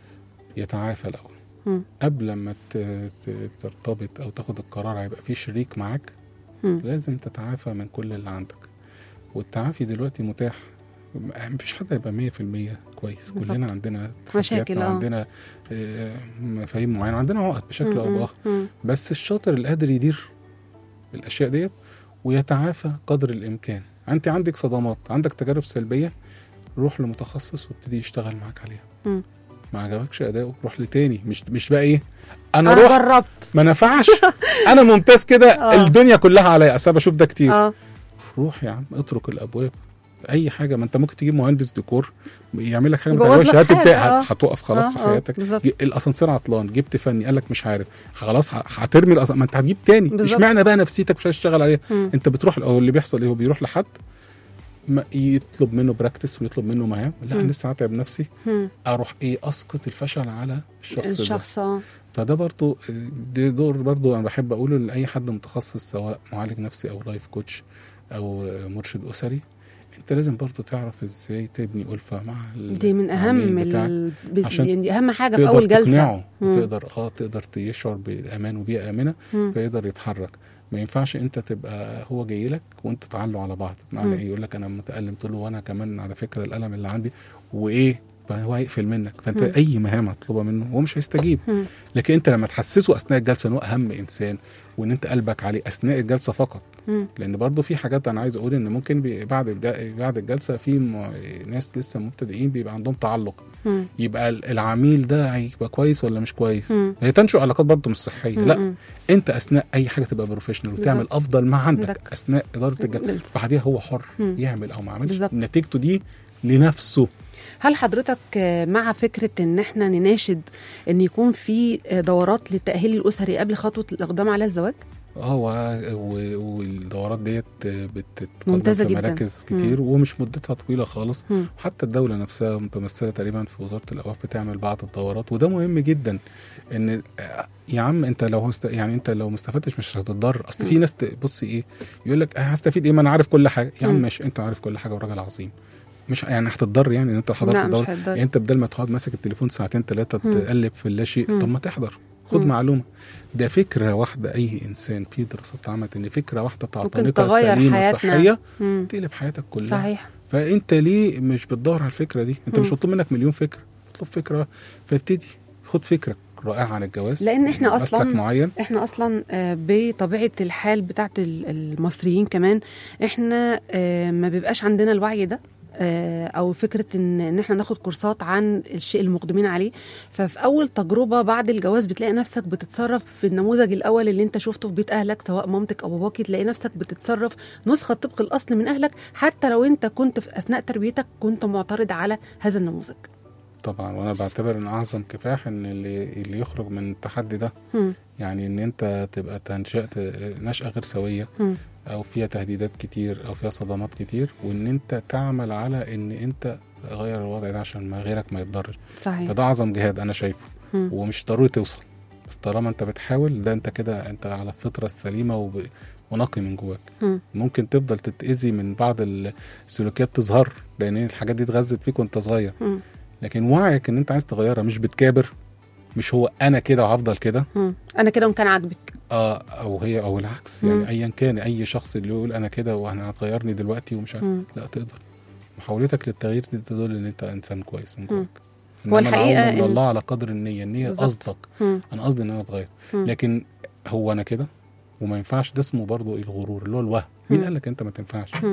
يتعافى الاول مم. قبل ما ت- ت- ترتبط او تاخد القرار هيبقى في شريك معاك مم. لازم تتعافى من كل اللي عندك والتعافي دلوقتي متاح م- مفيش حد هيبقى 100% كويس بالظبط. كلنا عندنا مشاكل، تحديات آه. وعندنا آه، مفاهيم معينه وعندنا عقد بشكل او مم. باخر مم. بس الشاطر اللي قادر يدير الاشياء ديت ويتعافى قدر الامكان انت عندك صدمات عندك تجارب سلبيه روح لمتخصص وابتدي يشتغل معاك عليها مم. ما عجبكش اداؤه روح لتاني مش مش بقى ايه انا, انا رحت جربت ما نفعش انا ممتاز كده آه. الدنيا كلها عليا اصل أنا بشوف ده كتير اه روح يا عم اترك الابواب اي حاجه ما انت ممكن تجيب مهندس ديكور يعمل لك حاجه ما يبوظ لك تعجبهاش حاجة، هتبدا آه. هتوقف خلاص آه، آه، حياتك بالظبط. ج- الاسانسير عطلان جبت فني قال لك مش عارف خلاص ه- هترمي الأس... ما انت هتجيب تاني بالظبط. اشمعنى بقى نفسيتك مش هتشتغل عليها مم. انت بتروح او اللي بيحصل ايه هو بيروح لحد ما يطلب منه براكتس ويطلب منه مهام لا مم. انا لسه هتعب نفسي مم. اروح ايه اسقط الفشل على الشخص ده الشخص اه فده برضو ده دور برضو انا بحب اقوله لاي حد متخصص سواء معالج نفسي او لايف كوتش او مرشد اسري انت لازم برضو تعرف ازاي تبني الفه مع دي من اهم العميل بتاعك ال... ب... عشان يعني دي اهم حاجه في تقدر اول جلسه تقنعه مم. وتقدر اه تقدر يشعر بالامان وبيئه امنه مم. فيقدر يتحرك ما ينفعش انت تبقى هو جاي لك وانتوا تعلوا على بعض مم. معنى ايه يقول لك انا متالم تقول له وانا كمان على فكره الالم اللي عندي وايه فهو هيقفل منك فانت مم. اي مهام هتطلبها منه هو مش هيستجيب مم. لكن انت لما تحسسه اثناء الجلسه ان هو اهم انسان وان انت قلبك عليه اثناء الجلسه فقط مم. لان برضه في حاجات انا عايز اقول ان ممكن بي بعد الج... بعد الجلسه في م... ناس لسه مبتدئين بيبقى عندهم تعلق مم. يبقى ال- العميل ده هيبقى كويس ولا مش كويس مم. هي تنشئ علاقات برضه مش صحيه لا مم. انت اثناء اي حاجه تبقى بروفيشنال وتعمل بالظبط. افضل ما عندك, عندك. اثناء اداره الجلسه جلسة. بعديها هو حر مم. يعمل او ما يعملش بالظبط. نتيجته دي لنفسه هل حضرتك آه، مع فكره ان احنا نناشد ان يكون في آه، دورات للتاهيل الاسري قبل خطوه الاقدام على الزواج؟ اه و- و- والدورات ديت بتتقدم ممتازة في جدا. مراكز كتير ومش مدتها طويله خالص مم. حتى الدولة نفسها متمثلة تقريبا في وزارة الأوقاف بتعمل بعض الدورات وده مهم جدا إن آه، يا عم أنت لو هست... يعني أنت لو ما استفدتش مش هتتضرر أصل في ناس ت- بص إيه يقول لك آه، هستفيد إيه ما أنا عارف كل حاجة يا عم مم. ماشي أنت عارف كل حاجة وراجل عظيم مش يعني هتتضرر يعني ان انت حضرت لا، مش الدورة هتضر. يعني انت بدل ما تقعد ماسك التليفون ساعتين ثلاثه مم. تقلب في اللاشيء مم. طب ما تحضر خد مم. معلومه ده فكره واحده اي انسان في دراسات اتعملت ان فكره واحده ممكن تعتنقها تغير سليمه حياتنا. صحيه مم. تقلب حياتك كلها صحيح فانت ليه مش بتدور على الفكره دي انت مش مم. مطلوب منك مليون فكره اطلب فكره فابتدي خد فكره رائعه عن الجواز لأن إحنا مسلك أصلاً معين احنا اصلا آه، بطبيعه الحال بتاعت ال- المصريين كمان احنا آه، ما بيبقاش عندنا الوعي ده آه، او فكره ان ان احنا ناخد كورسات عن الشيء المقدمين عليه ففي اول تجربه بعد الجواز بتلاقي نفسك بتتصرف في النموذج الاول اللي انت شفته في بيت اهلك سواء مامتك او باباكي تلاقي نفسك بتتصرف نسخه طبق الاصل من اهلك حتى لو انت كنت في اثناء تربيتك كنت معترض على هذا النموذج طبعا وانا بعتبر ان اعظم كفاح ان اللي اللي يخرج من التحدي ده هم، يعني ان انت تبقى تنشأت نشأة غير سويه هم، او فيها تهديدات كتير او فيها صدمات كتير وان انت تعمل على ان انت تغير الوضع ده عشان ما غيرك ما يتضرر صحيح فده اعظم جهاد انا شايفه هم، ومش ضروري توصل بس طالما انت بتحاول ده انت كده انت على الفطره السليمه وب... ونقي من جواك هم، ممكن تفضل تتأذي من بعض السلوكيات تظهر لان الحاجات دي اتغذت فيك وانت صغير هم، لكن وعيك ان انت عايز تغيرها مش بتكابر مش هو انا كده وهفضل كده هم. انا كده وكان عاجبك اه او هي او العكس مم. يعني ايا كان اي شخص اللي يقول انا كده وانا هتغيرني دلوقتي ومش عارف مم. لا تقدر محاولتك للتغيير دي تدل ان انت انسان كويس من جواك هو إنما الحقيقة العون من إن- الله على قدر النيه النيه بالظبط. قصدك هم، انا قصدي ان انا اتغير مم. لكن هو انا كده وما ينفعش ده اسمه برضه الغرور اللي هو الوهم مين مم. قال لك انت ما تنفعش هم.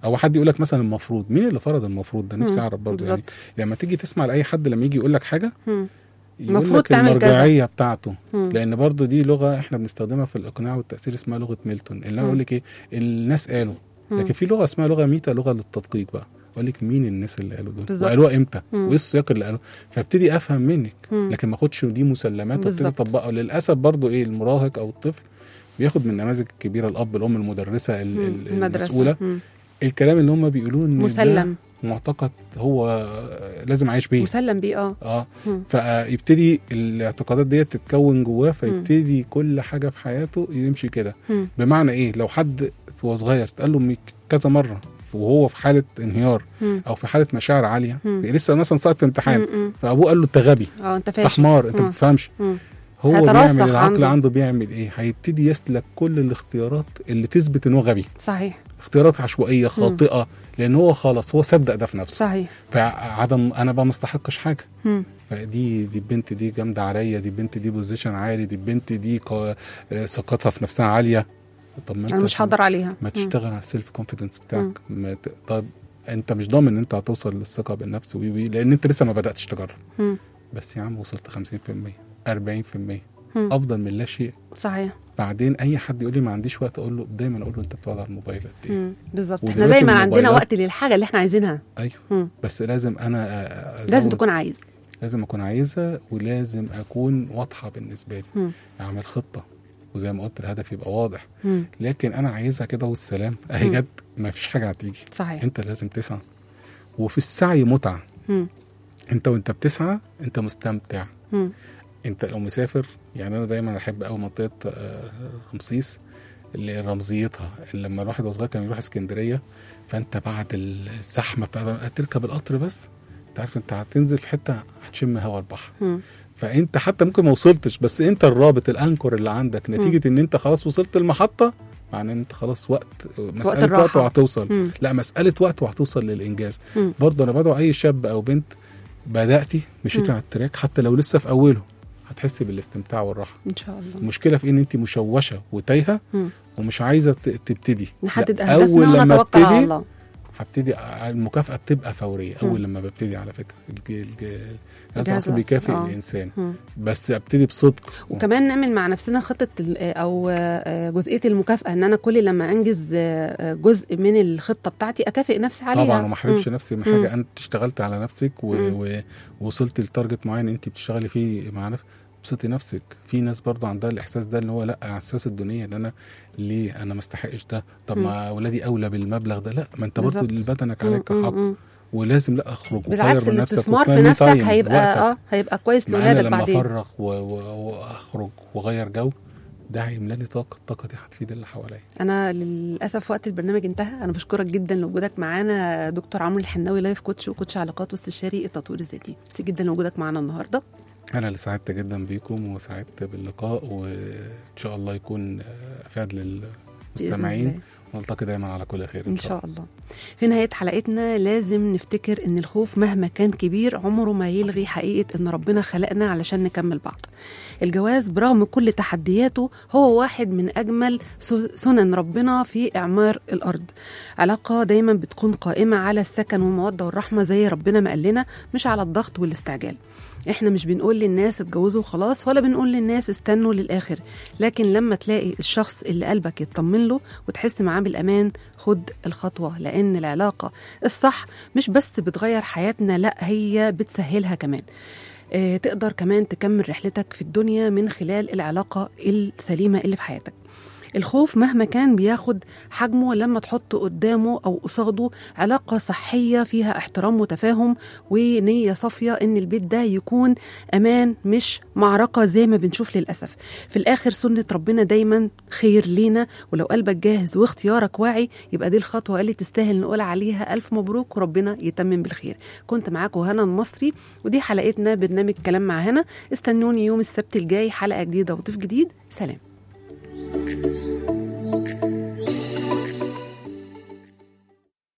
او حد يقول لك مثلا المفروض مين اللي فرض المفروض ده نفسي مم. اعرف برضه يعني بالظبط. لما تيجي تسمع لاي حد لما يجي يقول لك حاجه مم. يقول المفروض لك تعمل كذا. المرجعيه بتاعته مم. لان برضو دي لغه احنا بنستخدمها في الاقناع والتاثير اسمها لغه ميلتون اللي انا مم. اقول لك ايه الناس قالوا مم. لكن في لغه اسمها لغه ميتا لغه للتدقيق بقى اقول لك مين الناس اللي قالوا دول بالظبط. وقالوها امتى مم. وايه السياق اللي قالوه فابتدي افهم منك مم. لكن ما اخدش دي مسلمات وابتدي بالظبط. اطبقها للاسف برضو ايه المراهق او الطفل بياخد من النماذج الكبيره الاب الام المدرسه ال- مم. ال- المدرسة. المسؤوله مم. الكلام اللي هم بيقولوه ان ده مسلم معتقد هو لازم عايش بيه مسلم بيه اه اه مم. فيبتدي الاعتقادات ديت تتكون جواه فيبتدي كل حاجه في حياته يمشي كده مم. بمعنى ايه لو حد وهو صغير اتقال له ميك- كذا مره وهو في حاله انهيار مم. او في حاله مشاعر عاليه مم. لسه مثلا ساقط في امتحان مم. مم. فابوه قال له انت غبي اه انت انت فاشل حمار انت مم. ما بتفهمش مم. هو هيترسخ بيعمل العقل عنده. عنده. بيعمل ايه هيبتدي يسلك كل الاختيارات اللي تثبت ان هو غبي صحيح اختيارات عشوائيه خاطئه لان هو خلاص هو صدق ده في نفسه صحيح فعدم انا بقى ما استحقش حاجه مم. فدي دي البنت دي جامده عليا دي البنت دي بوزيشن عالي دي البنت دي قا- آه، ثقتها في نفسها عاليه طب ما انا مش هقدر عليها ما مم. تشتغل على السيلف كونفيدنس بتاعك ما ت... طب انت مش ضامن ان انت هتوصل للثقه بالنفس وي وي لان انت لسه ما بداتش تجرب مم. بس يا عم وصلت 50% 40% مم. افضل من لا شيء صحيح بعدين اي حد يقول لي ما عنديش وقت اقول له دايما اقول له انت بتقعد على الموبايل قد ايه مم. بالظبط احنا ودلوقتي دايما عندنا الموبايلات- وقت للحاجه اللي احنا عايزينها ايوه مم. بس لازم انا أ- أزود لازم تكون عايز لازم اكون عايزها ولازم اكون واضحه بالنسبه لي مم. اعمل خطه وزي ما قلت الهدف يبقى واضح مم. لكن انا عايزها كده والسلام اهي مم. جت ما فيش حاجه هتيجي صحيح انت لازم تسعى وفي السعي متعه مم. انت وانت بتسعى انت مستمتع مم. انت لو مسافر يعني انا دايما احب قوي منطقه آه، رمسيس اللي رمزيتها اللي لما الواحد وهو صغير كان يروح اسكندريه فانت بعد الزحمه بتاعت تركب القطر بس انت عارف انت هتنزل في حته هتشم هوا البحر مم. فانت حتى ممكن ما وصلتش بس انت الرابط الانكر اللي عندك نتيجه ان انت خلاص وصلت المحطه معناه ان انت خلاص وقت مساله وقت, الراحة. وهتوصل مم. لا مساله وقت وهتوصل للانجاز مم. برضه انا بدعو اي شاب او بنت بداتي مشيتي مم. على التراك حتى لو لسه في اوله هتحسي بالاستمتاع والراحه ان شاء الله المشكله في ان انت مشوشه وتايهه مم. ومش عايزه ت- تبتدي نحدد لا، اهدافنا اول لما ونتوكل على ابتدي الله هبتدي المكافاه بتبقى فوريه مم. اول لما ببتدي على فكره الج- الج- الجهاز الجهاز العصبي بيكافئ آه. الانسان مم. بس ابتدي بصدق وكمان نعمل مع نفسنا خطه ال- او آه، جزئيه المكافاه ان انا كل لما انجز آه، جزء من الخطه بتاعتي اكافئ نفسي عليها طبعا وما احرمش مم. نفسي من مم. حاجه انت اشتغلت على نفسك مم. و- ووصلت لتارجت معين انت بتشتغلي فيه مع نفسك بسطي نفسك في ناس برضه عندها الاحساس ده اللي هو لا احساس الدنيا ان انا ليه انا ما استحقش ده طب ما اولادي اولى بالمبلغ ده لا ما انت برضه بالظبط. لبدنك مم. عليك مم. حق مم. ولازم لا اخرج بالعكس وغير من نفسك الاستثمار في واسمها me نفسك time، هيبقى وقتك. اه هيبقى كويس ما انا لاولادك لما بعدين افرغ و- و- واخرج واغير جو ده هيملى لي طاقه الطاقه دي هتفيد اللي حواليا انا للاسف وقت البرنامج انتهى انا بشكرك جدا لوجودك معانا دكتور عمرو الحناوي لايف كوتش وكوتش علاقات واستشاري التطوير الذاتي ميرسي جدا لوجودك معانا النهارده انا اللي سعدت جدا بيكم وسعدت باللقاء وان شاء الله يكون افاد بإذن للمستمعين الله. ونلتقي دايما على كل خير ان شاء الله في نهايه حلقتنا لازم نفتكر ان الخوف مهما كان كبير عمره ما يلغي حقيقه ان ربنا خلقنا علشان نكمل بعض الجواز برغم كل تحدياته هو واحد من اجمل سو- سنن ربنا في اعمار الارض علاقه دايما بتكون قائمه على السكن والموده والرحمه زي ربنا ما قال لنا مش على الضغط والاستعجال احنا مش بنقول للناس اتجوزوا وخلاص ولا بنقول للناس استنوا للاخر لكن لما تلاقي الشخص اللي قلبك يطمن له وتحس معاه بالامان خد الخطوه لان العلاقه الصح مش بس بتغير حياتنا لا هي بتسهلها كمان آه، تقدر كمان تكمل رحلتك في الدنيا من خلال العلاقه السليمه اللي في حياتك الخوف مهما كان بياخد حجمه لما تحط قدامه او قصاده علاقه صحيه فيها احترام وتفاهم ونيه صافيه ان البيت ده يكون امان مش معركه زي ما بنشوف للاسف في الاخر سنه ربنا دايما خير لينا ولو قلبك جاهز واختيارك واعي يبقى دي الخطوه اللي تستاهل نقول عليها الف مبروك وربنا يتمم بالخير كنت معاكم هنا المصري ودي حلقتنا برنامج كلام مع هنا استنوني يوم السبت الجاي حلقه جديده وضيف جديد سلام